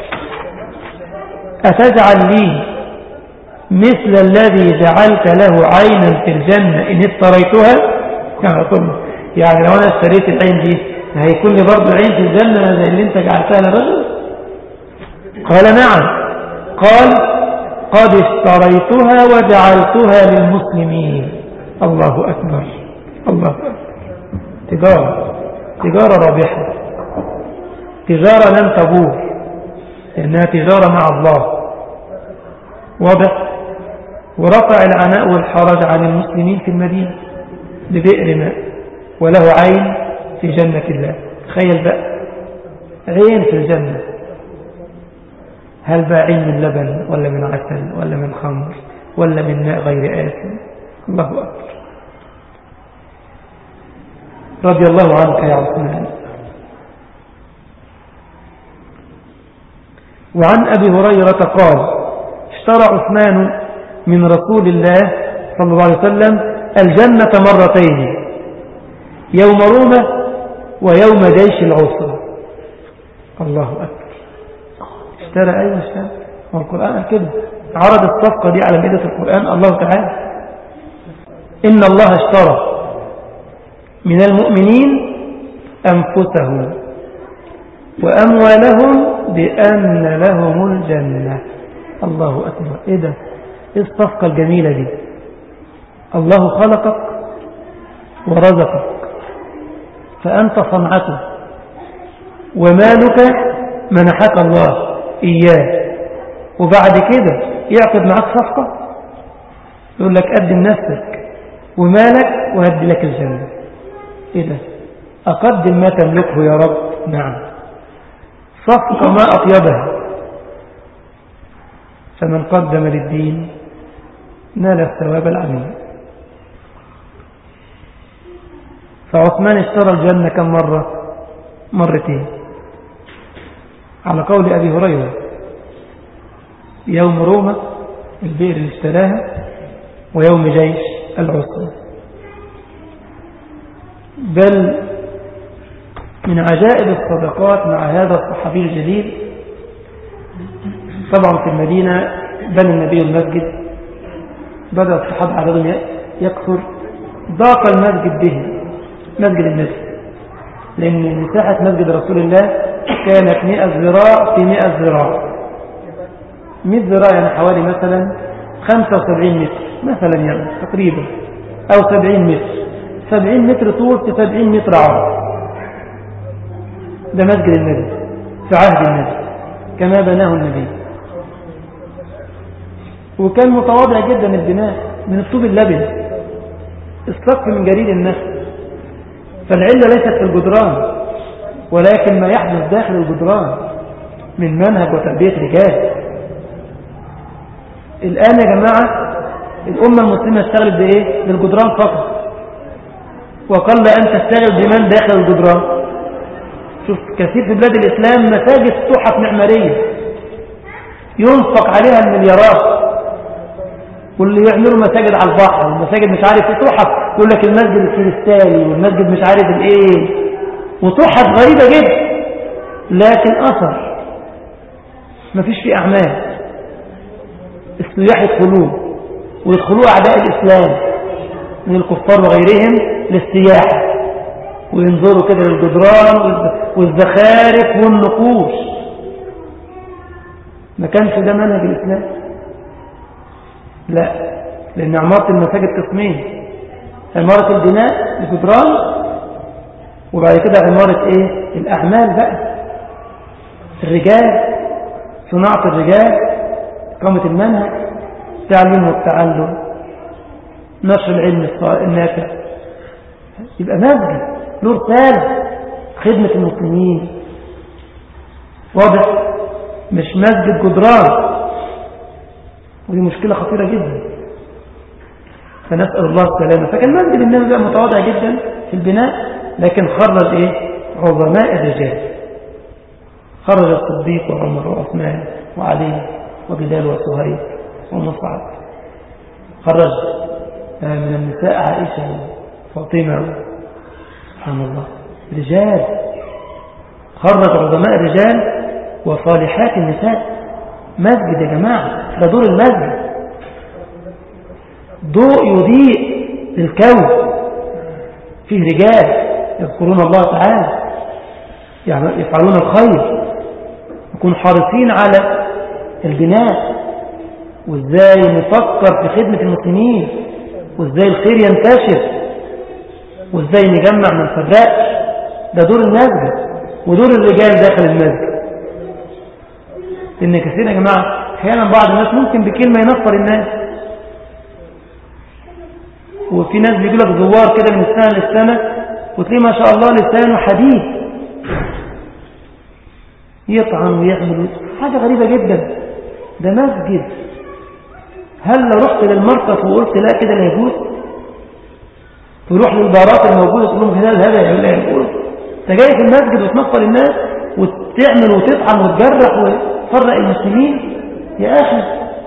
أتجعل لي مثل الذي جعلت له عينا في الجنة إن اشتريتها يعني لو أنا اشتريت العين دي هيكون لي برضه عين في الجنة زي اللي انت جعلتها للرجل قال نعم قال قد اشتريتها وجعلتها للمسلمين الله أكبر الله أكبر تجارة تجارة رابحة تجارة لن تبور لأنها تجارة مع الله واضح ورفع العناء والحرج عن المسلمين في المدينة ببئر ماء وله عين في جنة الله تخيل بقى عين في الجنة هل بقى عين من لبن ولا من عسل ولا من خمر ولا من ماء غير آسن الله أكبر رضي الله عنك يا عثمان وعن أبي هريرة قال اشترى عثمان من رسول الله صلى الله عليه وسلم الجنة مرتين يوم رومة ويوم جيش العسرة الله أكبر اشترى أيوة اشترى والقرآن كده عرض الصفقة دي على ميدة القرآن الله تعالى إن الله اشترى من المؤمنين أنفسهم وأموالهم بأن لهم الجنة الله أكبر إيه ده إيه الصفقة الجميلة دي الله خلقك ورزقك فأنت صنعته ومالك منحك الله إياه وبعد كده يعقد معك صفقة يقول لك قدم نفسك ومالك وهدي لك الجنة إيه ده أقدم ما تملكه يا رب نعم صفقة ما أطيبها فمن قدم للدين نال الثواب العميم فعثمان اشترى الجنة كم مرة مرتين على قول أبي هريرة يوم روما البئر اللي اشتراها ويوم جيش العسرة بل من عجائب الصدقات مع هذا الصحابي الجليل طبعا في المدينة بنى النبي المسجد بدأ الصحابة عددهم يكثر ضاق المسجد به مسجد النبي لأن مساحة مسجد رسول الله كانت 100 ذراع في 100 ذراع 100 ذراع يعني حوالي مثلا 75 متر مثلا يعني تقريبا أو 70 متر 70 متر طول في 70 متر عرض ده مسجد النبي في عهد النبي كما بناه النبي وكان متواضع جدا البناء من الطوب اللبن السقف من جريد النخل فالعلة ليست في الجدران ولكن ما يحدث داخل الجدران من منهج وتربية رجال الآن يا جماعة الأمة المسلمة اشتغلت بإيه؟ بالجدران فقط وقل أن تشتغل بمن داخل الجدران شوف كثير في بلاد الإسلام مساجد تحف معمارية ينفق عليها المليارات واللي يعملوا مساجد على البحر والمساجد مش عارف ايه تحف يقول لك المسجد الكريستالي والمسجد مش عارف الايه وتحف غريبة جدا لكن أثر مفيش فيه أعمال السياح يدخلوه ويدخلوه أعداء الإسلام من الكفار وغيرهم للسياحة وينظروا كده للجدران والزخارف والنقوش ما كانش ده منهج الإسلام لا لأن عمارة المساجد قسمين عمارة البناء الجدران وبعد كده عمارة ايه الأعمال بقى الرجال صناعة الرجال إقامة المنهج التعليم والتعلم نشر العلم النافع يبقى مسجد له رسالة خدمة المسلمين واضح مش مسجد جدران ودي مشكلة خطيرة جدا فنسأل الله السلامة فكان مسجد النبي بقى متواضع جدا في البناء لكن خرج ايه عظماء الرجال خرج الصديق وعمر وعثمان وعلي وبلال وسهيب ومصعب خرج من النساء عائشة وفاطمة سبحان الله رجال خرج عظماء الرجال وصالحات النساء مسجد يا جماعة ده دور المسجد ضوء يضيء للكون فيه رجال يذكرون الله تعالى يعني يفعلون الخير يكونوا حريصين على البناء وازاي نفكر في خدمة المسلمين وازاي الخير ينتشر وازاي نجمع ما نفرقش ده دور المسجد ودور الرجال داخل المسجد ان كثير يا جماعة احيانا بعض الناس ممكن بكلمة ينفر الناس وفي ناس بيقول لك زوار كده من السنة للسنة وتلاقيه ما شاء الله لسانه حديث يطعن ويعمل حاجة غريبة جدا ده مسجد هل لو رحت للمركز وقلت لا كده لا يجوز تروح للبارات الموجودة تقول لهم هذا هذا لا يجوز انت جاي في المسجد وتنفر الناس وتعمل وتطعن وتجرح وتفرق المسلمين يا أخي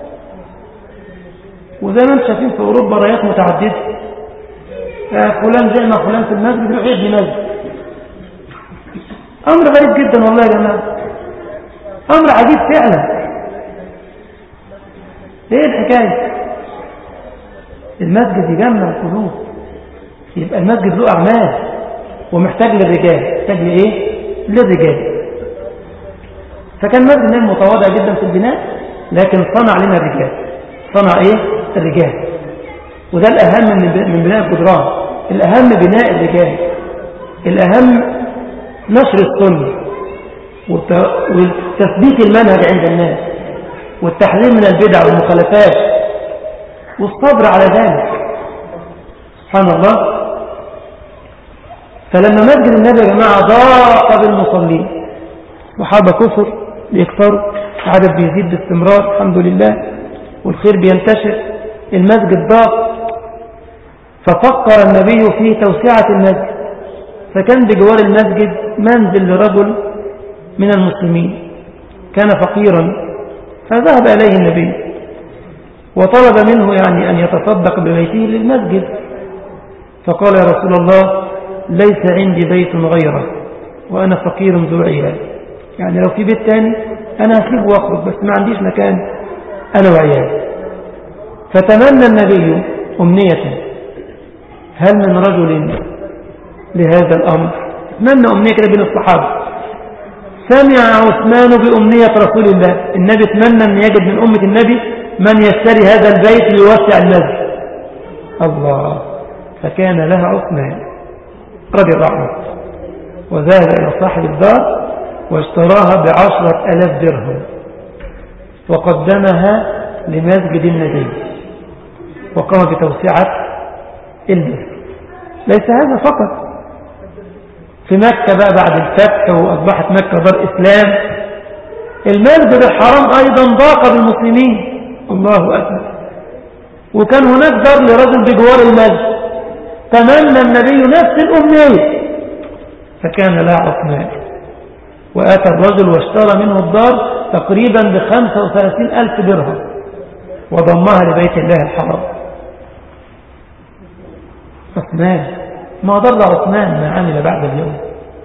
وزي ما انتم شايفين في أوروبا رايات متعددة فلان زي ما فلان في المسجد يروح يبني مسجد أمر غريب جدا والله يا جماعة أمر عجيب فعلا ايه الحكاية المسجد يجمع القلوب يبقى المسجد له أعمال ومحتاج للرجال محتاج لإيه للرجال فكان مسجد نعم متواضع جدا في البناء لكن صنع لنا الرجال صنع ايه الرجال وده الأهم من بناء الجدران الأهم بناء الرجال الأهم نشر السنة وتثبيت المنهج عند الناس والتحذير من البدع والمخالفات والصبر على ذلك سبحان الله فلما مسجد النبي يا جماعة ضاق بالمصلين صحابة كفر بيكثروا عدد بيزيد باستمرار الحمد لله والخير بينتشر المسجد ضاق ففكر النبي في توسعة المسجد فكان بجوار المسجد منزل لرجل من المسلمين كان فقيرا فذهب إليه النبي وطلب منه يعني أن يتصدق ببيته للمسجد فقال يا رسول الله ليس عندي بيت غيره وأنا فقير ذو عيال يعني لو في بيت تاني أنا أسيبه وأخرج بس ما عنديش مكان أنا وعيالي فتمنى النبي أمنية هل من رجل لهذا الأمر تمنى أمنية كده بين الصحابة سمع عثمان بأمنية رسول الله النبي تمنى أن يجد من أمة النبي من يشتري هذا البيت ليوسع المسجد الله فكان لها عثمان رضي الله عنه وذهب إلى صاحب الدار واشتراها بعشرة ألاف درهم وقدمها لمسجد النبي وقام بتوسعة البيت ليس هذا فقط في مكة بقى بعد الفتح وأصبحت مكة دار إسلام المسجد الحرام أيضا ضاق بالمسلمين الله أكبر وكان هناك دار لرجل بجوار المسجد تمنى النبي نفس الأمنية فكان لا عثمان وآتى الرجل واشترى منه الدار تقريبا بخمسة وثلاثين ألف درهم وضمها لبيت الله الحرام عثمان ما ضر عثمان ما عمل بعد اليوم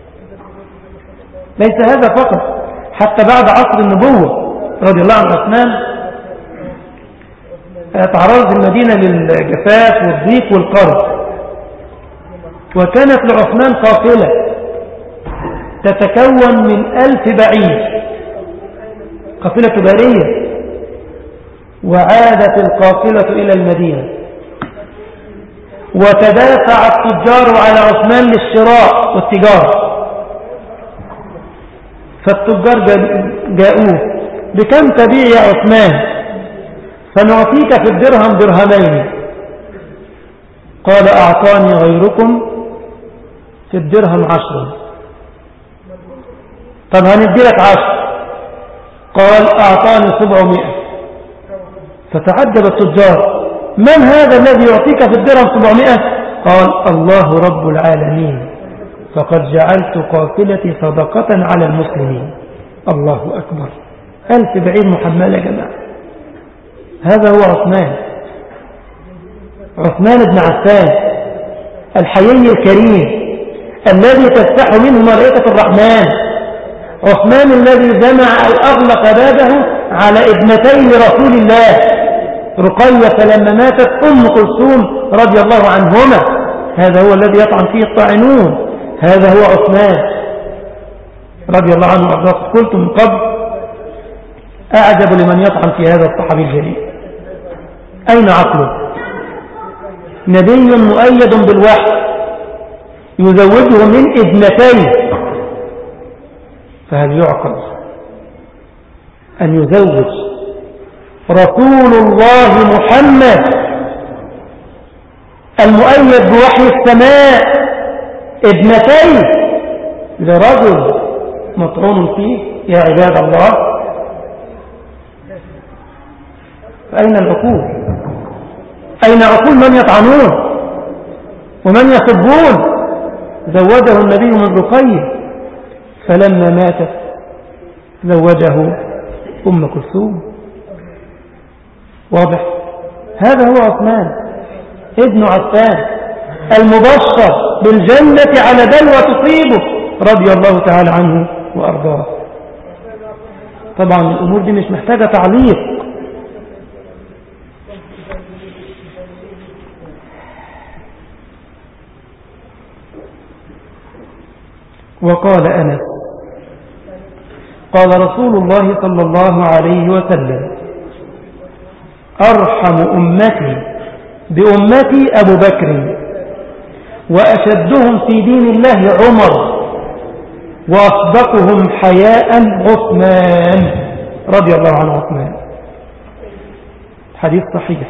ليس هذا فقط حتى بعد عصر النبوة رضي الله عن عثمان تعرضت المدينة للجفاف والضيق والقرض وكانت لعثمان قافلة تتكون من ألف بعيد قافلة تجارية وعادت القافلة إلى المدينة وتدافع التجار على عثمان للشراء والتجارة فالتجار جاءوه بكم تبيع يا عثمان فنعطيك في الدرهم درهمين قال أعطاني غيركم في الدرهم عشرا طب هندي لك عشر قال أعطاني سبعمائة فتعجب التجار من هذا الذي يعطيك في الدرهم سبعمائة قال الله رب العالمين فقد جعلت قافلتي صدقة على المسلمين الله أكبر ألف بعيد محمل يا جماعة هذا هو عثمان عثمان بن عفان الحيي الكريم الذي تفتح منه ملائكة الرحمن عثمان الذي جمع أو أغلق بابه على ابنتين رسول الله رقية فلما ماتت أم كلثوم رضي الله عنهما هذا هو الذي يطعن فيه الطاعنون هذا هو عثمان رضي الله عنه وأرضاه قلت من قبل أعجب لمن يطعن في هذا الصحابي الجليل أين عقله نبي مؤيد بالوحي يزوجه من ابنتين فهل يعقل أن يزوج رسول الله محمد المؤيد بوحي السماء ابنتين لرجل مطعون فيه يا عباد الله فأين العقول أين عقول من يطعنون ومن يسبون زوجه النبي من رقيه فلما ماتت زوجه أم كلثوم واضح هذا هو عثمان ابن عفان المبشر بالجنة على بلوى تصيبه رضي الله تعالى عنه وأرضاه طبعا الأمور دي مش محتاجة تعليق وقال أنس قال رسول الله صلى الله عليه وسلم أرحم أمتي بأمتي أبو بكر وأشدهم في دين الله عمر وأصدقهم حياء عثمان رضي الله عنه عثمان حديث صحيح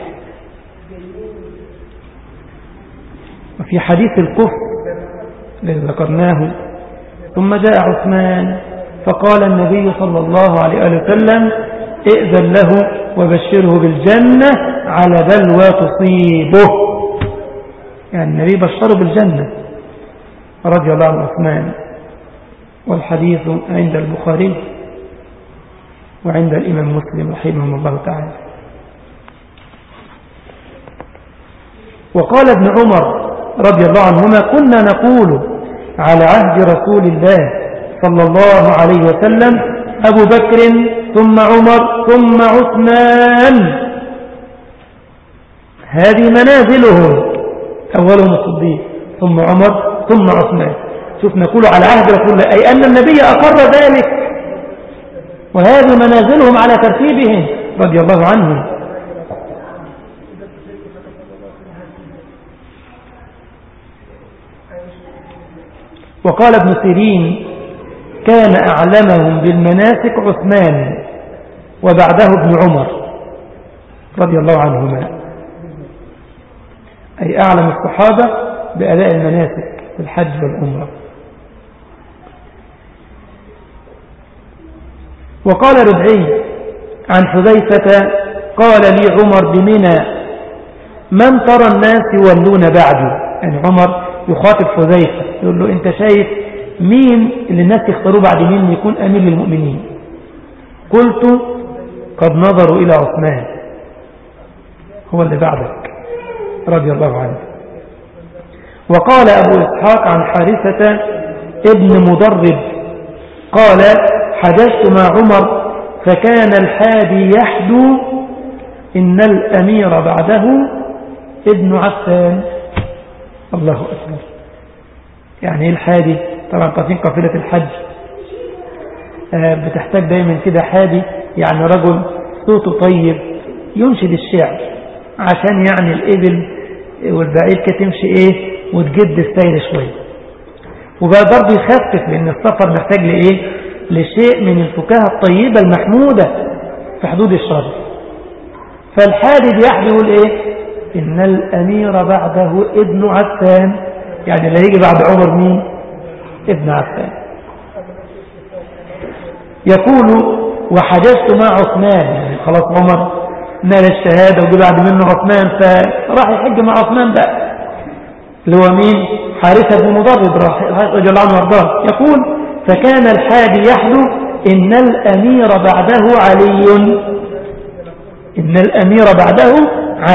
وفي حديث الكفر الذي ذكرناه ثم جاء عثمان فقال النبي صلى الله عليه وسلم ائذن له وبشره بالجنة على بلوى تصيبه يعني النبي بشره بالجنة رضي الله عنه عثمان والحديث عند البخاري وعند الإمام مسلم رحمه الله تعالى وقال ابن عمر رضي الله عنهما كنا نقول على عهد رسول الله صلى الله عليه وسلم أبو بكر ثم عمر ثم عثمان هذه منازلهم أولهم الصديق ثم عمر ثم عثمان شوف نقول على عهد رسول الله أي أن النبي أقر ذلك وهذه منازلهم على ترتيبهم رضي الله عنهم وقال ابن سيرين كان أعلمهم بالمناسك عثمان وبعده ابن عمر رضي الله عنهما أي أعلم الصحابة بأداء المناسك في الحج والأمرة وقال ربعي عن حذيفة قال لي عمر بمنى من ترى الناس يولون بعدي يعني عمر يخاطب حذيفة يقول له انت شايف مين اللي الناس يختاروه بعد مين يكون أمير للمؤمنين قلت قد نظروا إلى عثمان هو اللي بعدك رضي الله عنه وقال أبو إسحاق عن حارثة ابن مدرب قال حدثت مع عمر فكان الحادي يحدو إن الأمير بعده ابن عفان الله أكبر يعني ايه الحادي طبعا قاسين قافلة الحج آه بتحتاج دايما كده حادي يعني رجل صوته طيب ينشد الشعر عشان يعني الإبل والبعير كده تمشي ايه وتجد السير شوية وبقى برضه يخفف لأن السفر محتاج لإيه لشيء من الفكاهة الطيبة المحمودة في حدود الشر فالحادي بيحدي يقول ايه إن الأمير بعده ابن عفان يعني اللي هيجي بعد عمر مين ابن عفان يقول وحجزت مع عثمان يعني خلاص عمر نال الشهادة وجي بعد منه عثمان فراح يحج مع عثمان بقى اللي هو مين حارثة بن مضرب رضي الله عنه وارضاه يقول فكان الحادي يحدو إن الأمير بعده علي إن الأمير بعده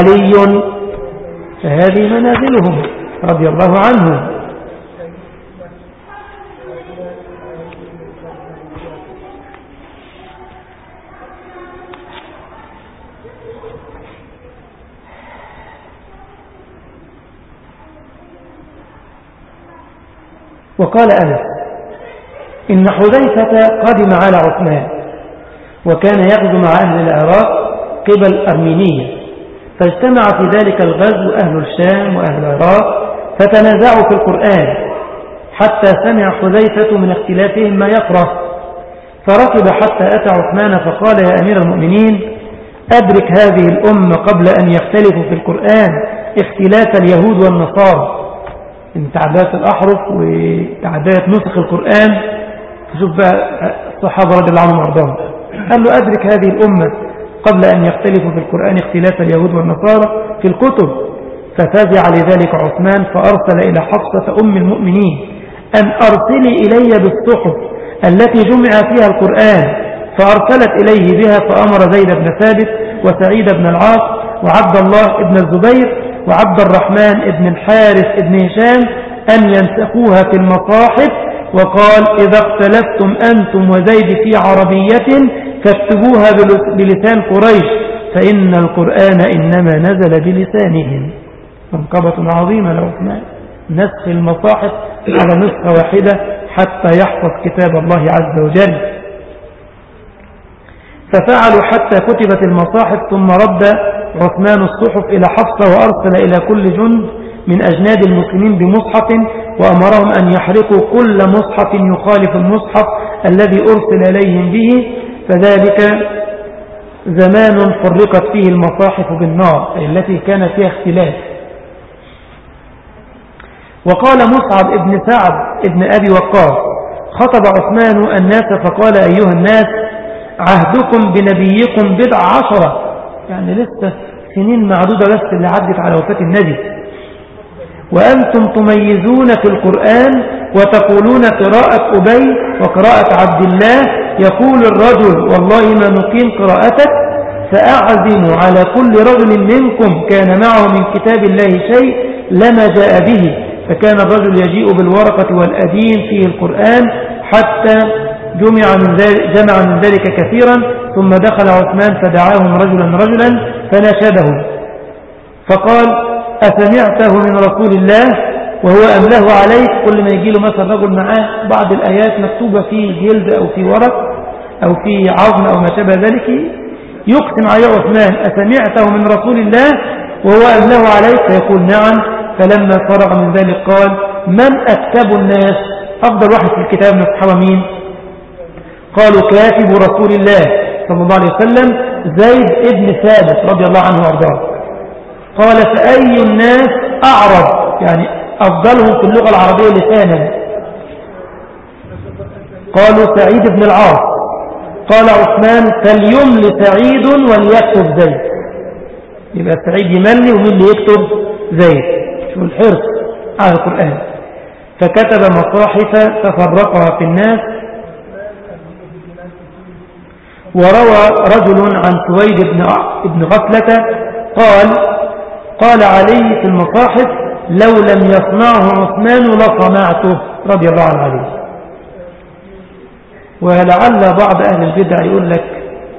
علي فهذه منازلهم رضي الله عنه وقال أنس إن حذيفة قدم على عثمان وكان يغزو مع أهل العراق قبل أرمينية فاجتمع في ذلك الغزو أهل الشام وأهل العراق فتنازعوا في القرآن حتى سمع حذيفة من اختلافهم ما يقرأ فركب حتى أتى عثمان فقال يا أمير المؤمنين أدرك هذه الأمة قبل أن يختلفوا في القرآن اختلاف اليهود والنصارى من تعدات الأحرف وتعدات نسخ القرآن تشوف بقى الصحابة رضي الله عنهم وارضاهم قال له أدرك هذه الأمة قبل أن يختلفوا في القرآن اختلاف اليهود والنصارى في الكتب ففزع لذلك عثمان فأرسل إلى حفصة أم المؤمنين أن أرسلي إلي بالصحف التي جمع فيها القرآن فأرسلت إليه بها فأمر زيد بن ثابت وسعيد بن العاص وعبد الله بن الزبير وعبد الرحمن بن الحارث بن هشام أن ينسخوها في المصاحف وقال إذا اختلفتم أنتم وزيد في عربية فاكتبوها بلسان قريش فإن القرآن إنما نزل بلسانهم منقبة عظيمة لعثمان نسخ المصاحف على نسخة واحدة حتى يحفظ كتاب الله عز وجل ففعلوا حتى كتبت المصاحف ثم رد عثمان الصحف إلى حفصة وأرسل إلى كل جند من أجناد المسلمين بمصحف وأمرهم أن يحرقوا كل مصحف يخالف المصحف الذي أرسل إليهم به فذلك زمان فرقت فيه المصاحف بالنار أي التي كان فيها اختلاف وقال مصعب ابن سعد ابن أبي وقاص خطب عثمان الناس فقال أيها الناس عهدكم بنبيكم بضع عشرة يعني لسه سنين معدودة بس اللي عدت على وفاة النبي وأنتم تميزون في القرآن وتقولون قراءة أبي وقراءة عبد الله يقول الرجل والله ما نقيم قراءتك فأعزم على كل رجل منكم كان معه من كتاب الله شيء لما جاء به فكان الرجل يجيء بالورقة والأدين في القرآن حتى جمع من ذلك, جمع من ذلك كثيرا ثم دخل عثمان فدعاهم رجلا رجلا فنشدهم فقال أسمعته من رسول الله وهو أمله عليك كل ما يجي له مثلا رجل معاه بعض الآيات مكتوبة في جلد أو في ورق أو في عظم أو ما شابه ذلك يقسم عليه عثمان أسمعته من رسول الله وهو أمله عليك فيقول نعم فلما فرغ من ذلك قال من أكتب الناس أفضل واحد في الكتاب من الصحابة مين قالوا كاتب رسول الله صلى الله عليه وسلم زيد ابن ثابت رضي الله عنه وارضاه قال فأي الناس أعرض يعني أفضلهم في اللغة العربية لسانا قالوا سعيد بن العاص قال عثمان فليمل سعيد وليكتب زيد يبقى سعيد يملي ومين اللي يكتب زيد شو الحرص على القرآن فكتب مصاحف تفرقها في الناس وروى رجل عن سويد بن ابن غفلة قال قال علي في المصاحف لو لم يصنعه عثمان لصنعته رضي الله عنه عليه ولعل بعض أهل البدع يقول لك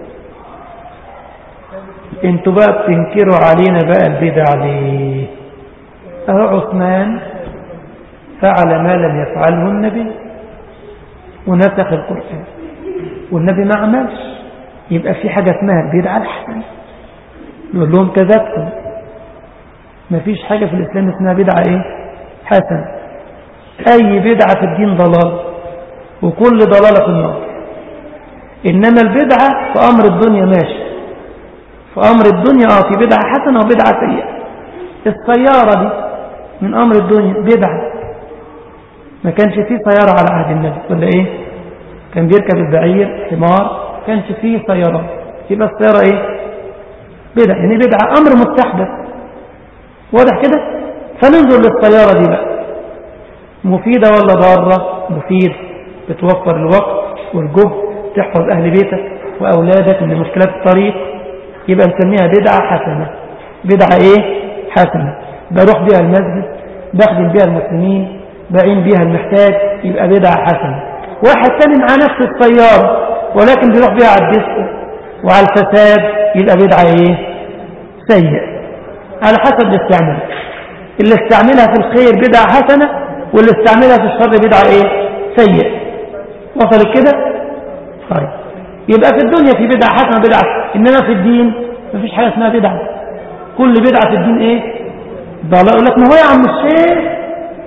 انتوا بقى بتنكروا علينا بقى البدع ليه أهو عثمان فعل ما لم يفعله النبي ونسخ القرآن والنبي ما عملش يبقى في حاجة اسمها البدعة الحسنة نقول لهم كذبتم ما فيش حاجة في الإسلام اسمها بدعة إيه حسنة أي بدعة في الدين ضلال وكل ضلالة في النار إنما البدعة في أمر الدنيا ماشي في أمر الدنيا آه في بدعة حسنة وبدعة سيئة السيارة دي من أمر الدنيا بدعة ما كانش فيه سيارة على عهد النبي ولا إيه كان بيركب البعير حمار كانش فيه سيارة يبقى السيارة إيه بدعة يعني بدعة أمر مستحدث واضح كده فننظر للسيارة دي بقى مفيدة ولا ضارة مفيد بتوفر الوقت والجهد تحفظ أهل بيتك وأولادك من مشكلات الطريق يبقى نسميها بدعة حسنة بدعة إيه حسنة بروح بها المسجد بخدم بها المسلمين بعين بها المحتاج يبقى بدعة حسنة واحد ثاني مع نفس السيارة ولكن بيروح بها على الديسك وعلى الفساد يبقى بدعة ايه سيء على حسب الاستعمال اللي استعملها في الخير بدعة حسنة واللي استعملها في الشر بدعة ايه سيء وصلت كده طيب يبقى في الدنيا في بدعة حسنة بدعة إنما في الدين مفيش حاجة اسمها بدعة كل بدعة في الدين ايه ضلال يقول لك ما هو يا عم الشيخ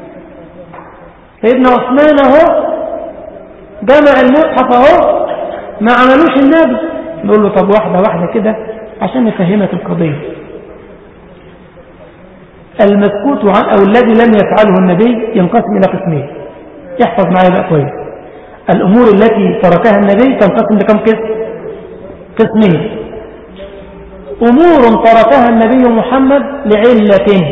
سيدنا عثمان اهو جمع المصحف اهو ما عملوش النبي نقول له طب واحدة واحدة كده عشان نفهمك القضية المسكوت عن أو الذي لم يفعله النبي ينقسم إلى قسمين احفظ معايا بقى كويس الأمور التي تركها النبي تنقسم لكم قسم قسمين أمور تركها النبي محمد لعلة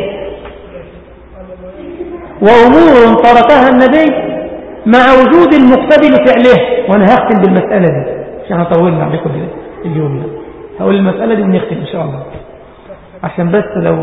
وأمور تركها النبي مع وجود المقتضي لفعله وأنا هختم بالمسألة دي عشان أطولنا عليكم اليوم ده هقول المسألة دي ونختم إن شاء الله عشان بس لو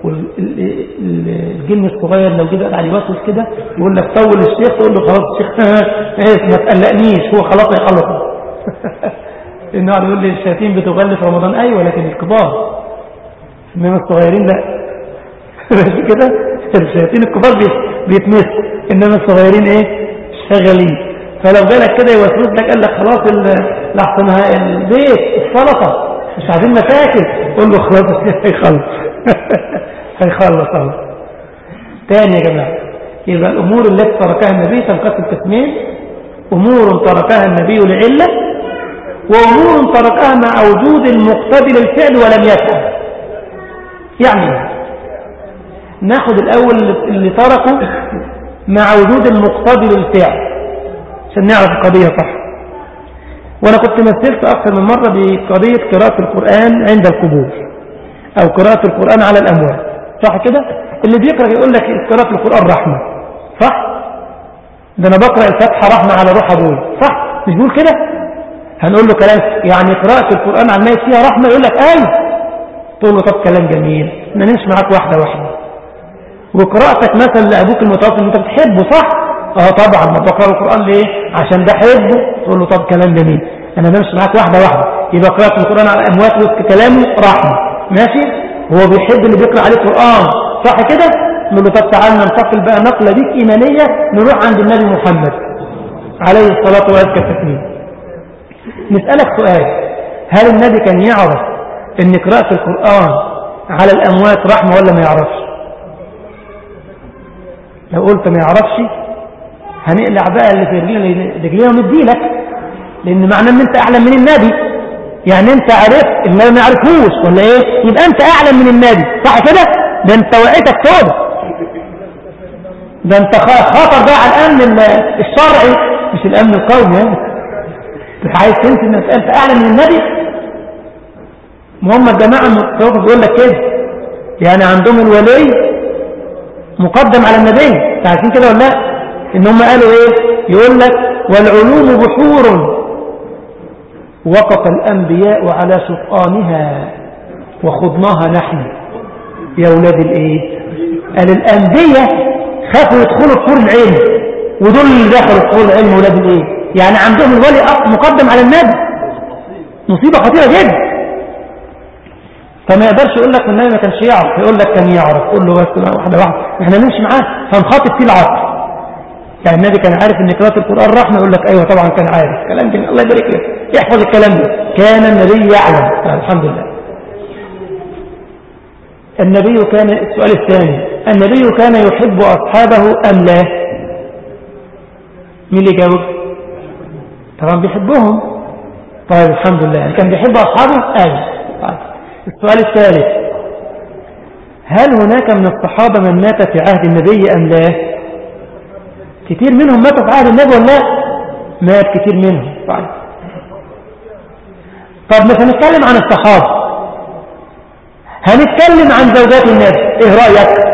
الجن الصغير لو جه على يوسوس كده يقول لك طول الشيخ تقول له خلاص الشيخ ايه ما تقلقنيش هو خلاص يخلص انه يقول لي الشياطين بتغلي في رمضان ايوه لكن الكبار انما الصغيرين لا كده الشياطين الكبار بيتمسوا انما الصغيرين ايه شغالين فلو جالك كده يوسوس لك قال لك خلاص لحظه البيت السلطه مش عايزين مشاكل قول له خلاص هيخلص هيخلص اهو تاني يا جماعه يبقى الامور التي تركها النبي تنقسم قسمين امور تركها النبي لعله وامور تركها مع وجود المقتضي للفعل ولم يفعل يعني ناخد الاول اللي تركه مع وجود المقتضي للفعل عشان نعرف القضيه صح وانا كنت مثلت اكثر من مرة بقضية قراءة القرآن عند القبور او قراءة القرآن على الاموات صح كده اللي بيقرأ يقول لك قراءة القرآن رحمة صح ده انا بقرأ الفتحة رحمة على روح ابوي صح مش بيقول كده هنقول له كلام يعني قراءة القرآن على الناس فيها رحمة يقول لك ايوه تقول له طب كلام جميل احنا نمشي معاك واحدة واحدة وقراءتك مثلا لأبوك المتوفى انت بتحبه صح اه طبعا ما بقرأ القرآن ليه عشان بحبه تقول له طب كلام جميل انا بمشي معاك واحدة واحدة يبقى قراءة القرآن على الأموات وسط كلامه رحمة ماشي هو بيحب اللي بيقرأ عليه القرآن صح كده نقول له طب تعالى ننتقل بقى نقلة ديك إيمانية نروح عند النبي محمد عليه الصلاة والسلام نسألك سؤال هل النبي كان يعرف ان قراءة القرآن على الأموات رحمة ولا ما يعرفش لو قلت ما يعرفش هنقلع بقى اللي في رجلينا ونديلك لان معناه ان انت اعلم من النبي يعني انت عرفت النبي ما يعرفوش ولا ايه يبقى انت اعلم من النبي صح كده ده انت وقتك سودة ده انت خطر بقى على الامن الشرعي مش الامن القومي يعني انت عايز تنسى ان انت اعلم من النبي هم الجماعه المتصوفه بيقول لك كده يعني عندهم الولي مقدم على النبي عارفين كده ولا لا ان هم قالوا ايه يقول لك والعلوم بحور وقف الانبياء على سلطانها وخضناها نحن يا اولاد الايه قال الانبياء خافوا يدخلوا في العلم ودول اللي دخلوا في العلم اولاد الايه يعني عندهم الولي مقدم على النبي مصيبه خطيره جدا فما يقدرش يقول لك النبي ما كانش يعرف يقول لك كان يعرف قول له بس واحده واحده احنا نمشي معاه هنخاطب فيه العقل يعني النبي كان عارف ان قراءة القرآن رحمة يقول لك ايوه طبعا كان عارف كلام جميل الله يبارك لك يحفظ الكلام ده كان النبي يعلم الحمد لله النبي كان السؤال الثاني النبي كان يحب أصحابه أم لا مين اللي جاوب طبعا بيحبهم طيب الحمد لله كان بيحب أصحابه أيوه طيب السؤال الثالث هل هناك من الصحابة من مات في عهد النبي أم لا كتير منهم ماتوا في عهد النبي ولا لا مات كتير منهم طيب طب مش هنتكلم عن الصحابة هنتكلم عن زوجات النبي ايه رأيك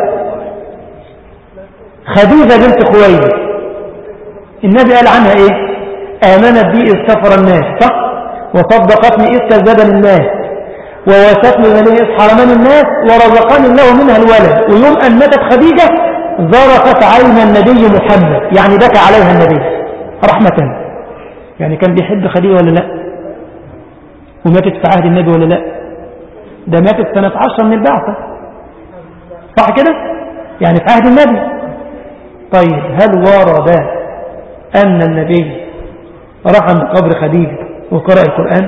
خديجة بنت خويلد النبي قال عنها ايه آمنت بي إذ كفر الناس صح وصدقتني إذ كذبني الناس وواستني بني إذ حرمان الناس ورزقني الله منها الولد ويوم أن ماتت خديجة ذرفت عين النبي محمد يعني بكى عليها النبي رحمة يعني كان بيحب خديجة ولا لا وماتت في عهد النبي ولا لا ده ماتت سنة عشر من البعثة صح كده يعني في عهد النبي طيب هل ورد أن النبي راح عند قبر خديجة وقرأ القرآن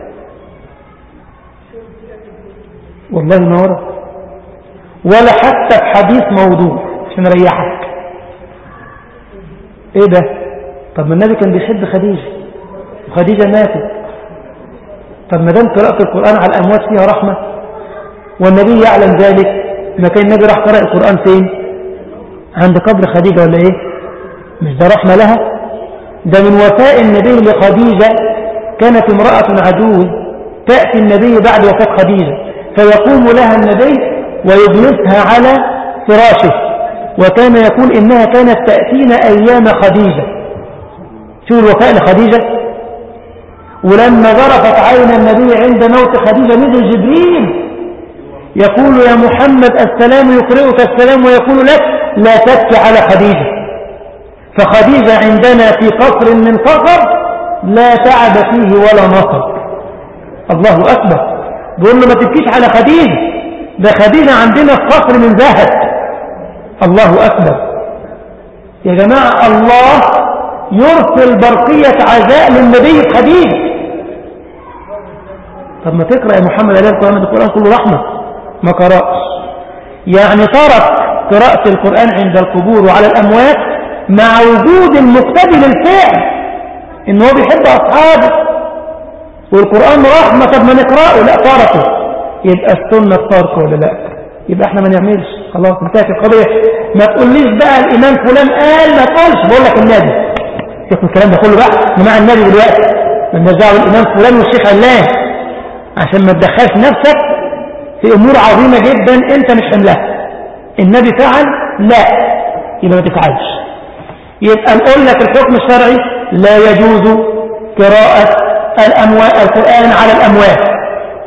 والله ما ورد ولا حتى في حديث موضوع عشان اريحك ايه ده طب ما النبي كان بيحب خديجة وخديجة ماتت طب ما دام قراءة القرآن على الأموات فيها رحمة والنبي يعلم ذلك ما كان النبي راح قرأ القرآن فين عند قبر خديجة ولا ايه مش ده رحمة لها ده من وفاء النبي لخديجة كانت امرأة عجوز تأتي النبي بعد وفاة خديجة فيقوم لها النبي ويجلسها على فراشه وكان يقول إنها كانت تأتينا أيام خديجة شو الوفاء لخديجة ولما ظرفت عين النبي عند موت خديجة نزل جبريل يقول يا محمد السلام يقرئك السلام ويقول لك لا تبكي على خديجة فخديجة عندنا في قصر من قصر لا تعب فيه ولا نصب الله أكبر بيقول له ما تبكيش على خديجة ده خديجة عندنا في قصر من ذهب الله أكبر يا جماعة الله يرسل برقية عزاء للنبي خديجة طب ما تقرأ يا محمد عليه القرآن القرآن كله رحمة ما قرأش يعني ترك قراءة القرآن عند القبور وعلى الأموات مع وجود المقتدي للفعل إن هو بيحب أصحابه والقرآن رحمة طب ما نقرأه لا تركه يبقى السنة تركه ولا لا يبقى احنا ما نعملش خلاص انتهت القضية ما تقوليش بقى الإمام فلان قال ما تقولش بقول لك النبي شوف الكلام ده كله بقى مع النبي دلوقتي لما دعوه الإمام فلان والشيخ علان عشان ما تدخلش نفسك في أمور عظيمة جدا أنت مش حملها النبي فعل لا يبقى ما تفعلش يبقى نقول لك الحكم الشرعي لا يجوز قراءة الأموال القرآن على الأموات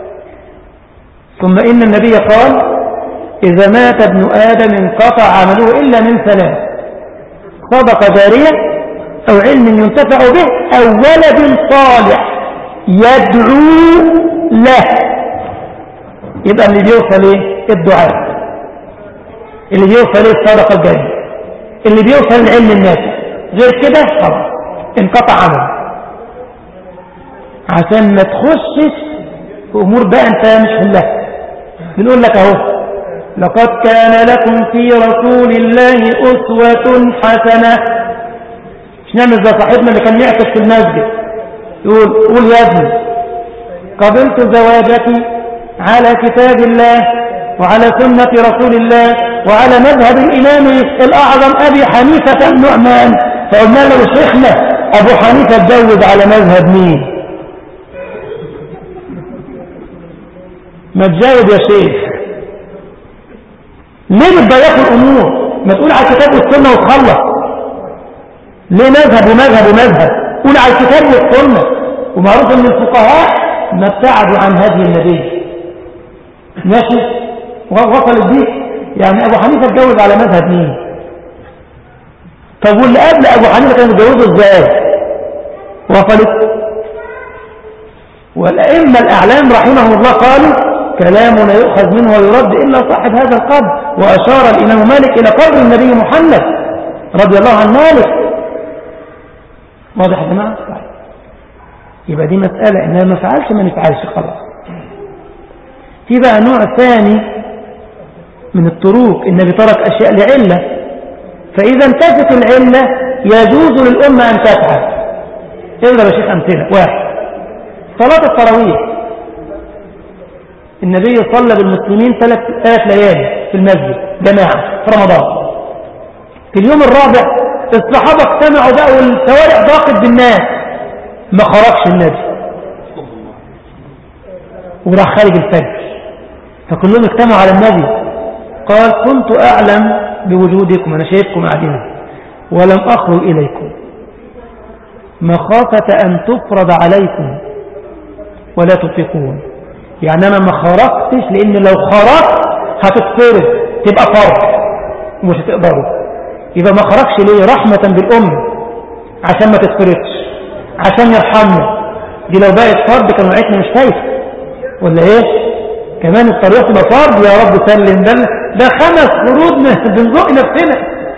ثم إن النبي قال إذا مات ابن آدم انقطع عمله إلا من ثلاث صدق جارية أو علم ينتفع به أو ولد صالح يدعو له يبقى اللي بيوصل ايه الدعاء اللي بيوصل ايه الصدقه الجاريه اللي بيوصل العلم النافع غير كده خلاص انقطع عمله عشان ما تخشش في امور بقى انت مش حلها بنقول لك اهو لقد كان لكم في رسول الله أسوة حسنة مش نعمل زي صاحبنا اللي كان يعكس في المسجد يقول قول يا ابني قبلت زواجتي على كتاب الله وعلى سنة رسول الله وعلى مذهب الإمام الأعظم أبي حنيفة النعمان فقلنا له شيخنا أبو حنيفة اتجوز على مذهب مين ما تجاوب يا شيخ ليه بتضيقوا الأمور ما تقول على الكتاب والسنة وتخلص ليه مذهب ومذهب ومذهب قول على الكتاب والسنة ومعروف ان الفقهاء ما ابتعدوا عن هدي النبي ماشي وصلت دي يعني ابو حنيفه اتجوز على مذهب مين طب واللي قبل ابو حنيفه كان متجوزه ازاي وصلت والائمه الاعلام رحمهم الله قالوا كلامنا يؤخذ منه ويرد الا صاحب هذا القبر واشار الامام مالك الى قبر النبي محمد رضي الله عن مالك واضح يا جماعه يبقى دي مسألة إنها ما فعلش ما نفعلش خلاص في بقى نوع ثاني من الطرق النبي ترك أشياء لعلة فإذا انتفت العلة يجوز للأمة أن تفعل اضرب يا شيخ أمثلة واحد صلاة التراويح النبي صلى بالمسلمين ثلاث ثلاث ليالي في المسجد جماعة في رمضان في اليوم الرابع الصحابة اجتمعوا بقى والشوارع ضاقت بالناس ما خرجش النبي وراح خارج الفجر فكلهم اجتمعوا على النبي قال كنت أعلم بوجودكم أنا شايفكم قاعدين ولم أخرج إليكم مخافة أن تفرض عليكم ولا تطيقون يعني أنا ما خرجتش لأن لو خرجت هتتفرض تبقى فرض ومش هتقدروا يبقى ما خرجش ليه رحمة بالأم عشان ما تتفرضش عشان يرحمنا دي لو بقت فرض كان وقعتنا مش خايف ولا ايه كمان الطريق تبقى فرض يا رب سلم ده ده خمس فروض بنزق نفسنا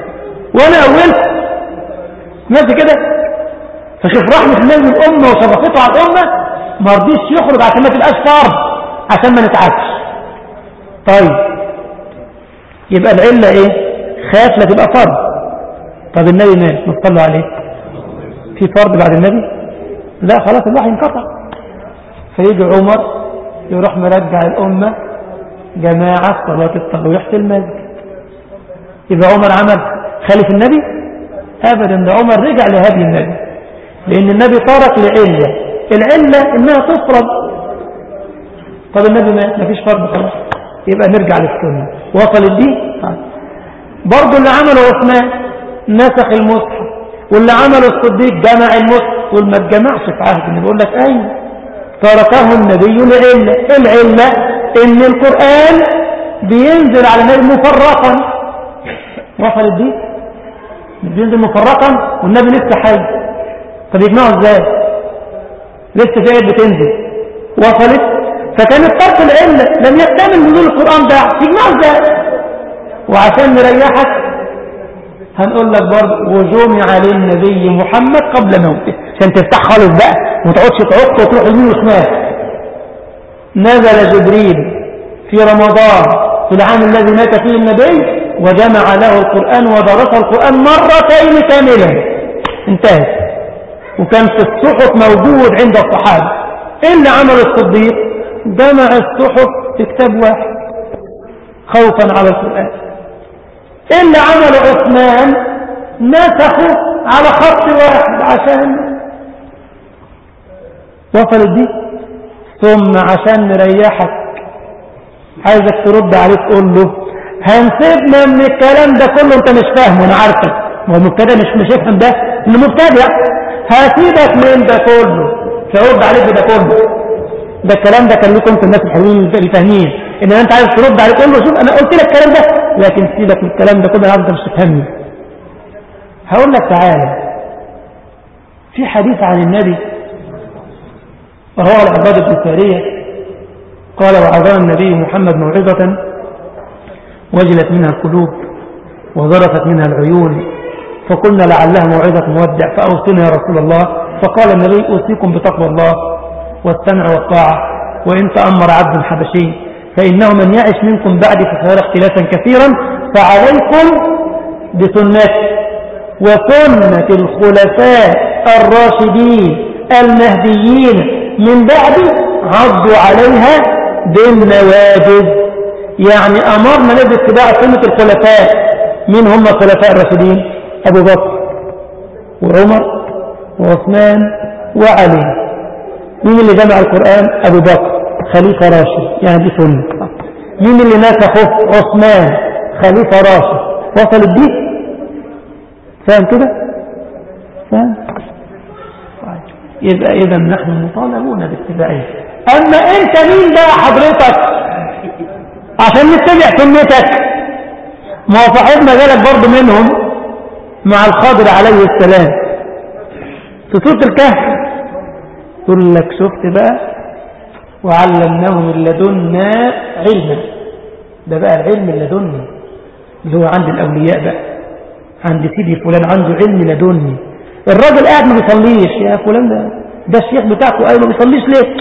وانا اولت ماشي كده فشوف رحمة النبي الأمة وشفقته على الأمة ما رضيش يخرج عشان ما تبقاش فرض عشان ما نتعبش طيب يبقى العلة ايه خاف لا تبقى فرض طب النبي مات ما تصلوا عليه في فرض بعد النبي لا خلاص الوحي انقطع فيجي عمر يروح مرجع الأمة جماعة صلاة التراويح في المسجد يبقى عمر عمل خالف النبي أبدا ده عمر رجع لهدي النبي لأن النبي ترك لعلة العلة إنها تفرض طب النبي ما فيش فرض خلاص يبقى نرجع للسنة وصل الدين برضه اللي عمله عثمان نسخ المصحف واللي عمله الصديق جمع المصحف واللي ما اتجمعش في عهد النبي بيقول لك ايوه تركه النبي لعلة العلة ان القرآن بينزل على النبي مفرقا وصل الدين بينزل مفرقا والنبي لسه حي طب يجمعه ازاي لسه في آية بتنزل وصلت فكانت ترك العلة لم يكتمل نزول القرآن ده تجمعه ازاي وعشان نريحك هنقول لك برضه وجمع للنبي محمد قبل موته عشان تفتح خالص بقى وما تقعدش تعق وتروح يمين وشمال نزل جبريل في رمضان في العام الذي مات فيه النبي وجمع له القرآن ودرس القرآن مرتين كاملا انتهت وكان في الصحف موجود عند الصحابة ايه اللي عمل الصديق جمع الصحف في كتاب واحد خوفا على القرآن ايه اللي عمل عثمان نسخه على خط واحد عشان وصل دي ثم عشان نريحك عايزك ترد عليه تقول له هنسيبنا من الكلام ده كله انت مش فاهمه انا عارفك هو المبتدئ مش مش يفهم ده انه مبتدئ هسيبك من ده كله ترد عليك بده كله ده الكلام ده كان لكم في الناس الحلوين الفاهمين ان انت عايز ترد عليه كله شوف انا قلت لك الكلام ده لكن سيبك من الكلام ده كله انا انت مش تفهمني هقول لك تعالى في حديث عن النبي وهو العباد بن سارية قال وعظنا النبي محمد موعظة وجلت منها القلوب وظرفت منها العيون فقلنا لعلها موعظة مودع فأوصينا يا رسول الله فقال النبي أوصيكم بتقوى الله والسمع والطاعة وإن تأمر عبد حبشي فإنه من يعش منكم بعد فسيرى اختلافا كثيرا فعليكم بسنتي وسنة الخلفاء الراشدين المهديين من بعد عضوا عليها بالنواجذ يعني أمرنا باتباع سنة الخلفاء من هم الخلفاء الراشدين أبو بكر وعمر وعثمان وعلي مين اللي جمع القرآن أبو بكر خليفة راشد يعني دي سنة مين اللي نسخه عثمان خليفة راشد وصل الدين فاهم كده فاهم طيب. يبقى إذا نحن مطالبون باتباعه أما أنت مين بقى حضرتك عشان نتبع سنتك ما صاحبنا جالك برضو منهم مع الخضر عليه السلام في سورة الكهف يقول لك شفت بقى وعلمناه من لدنا علما ده بقى العلم اللدني اللي هو عند الأولياء بقى عند سيدي فلان عنده علم لدني الراجل قاعد ما بيصليش يا فلان ده ده الشيخ بتاعته قال ما بيصليش ليه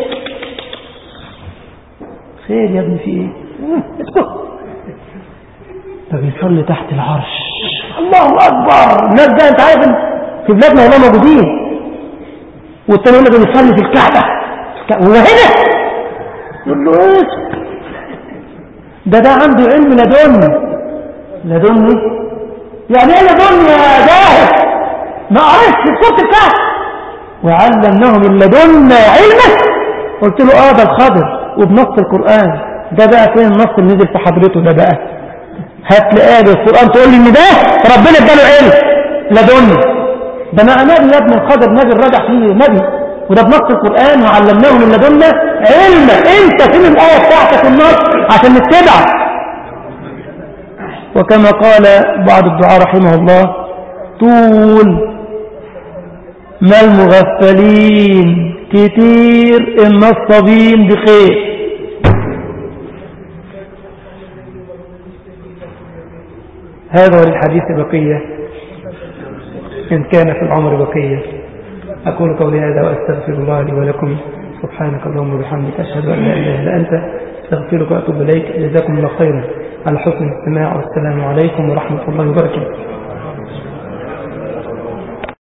خير يا ابني في ايه اسكت ده بيصلي تحت العرش الله أكبر الناس ده أنت عارف في بلادنا والله موجودين والتاني يقول لك بيصلي في الكعبة هو هنا يقول له ايش ده ده عنده علم لدني لدني يعني ايه لدني يا جاهل ما قريتش في سوره الكهف وعلمناه من لدنا علما قلت له اه ده الخضر وبنص القرآن ده بقى فين النص اللي نزل في حضرته ده بقى هتلاقيه بالقرآن تقول لي ان ده ربنا اداله علم لدني ده معنى نبي يا ابن الخضر نبي الرجع فيه نبي وده بنص القرآن وعلمناه من لدنا علم انت فين الآية بتاعتك النص عشان نتبع وكما قال بعض الدعاء رحمه الله طول ما المغفلين كتير النصابين بخير هذا وللحديث بقية إن كان في العمر بقية أقول قولي هذا وأستغفر الله لي ولكم سبحانك اللهم وبحمدك أشهد أن لا إله إلا أنت أستغفرك وأتوب إليك جزاكم الله خيرا على حسن الاستماع والسلام عليكم ورحمة الله وبركاته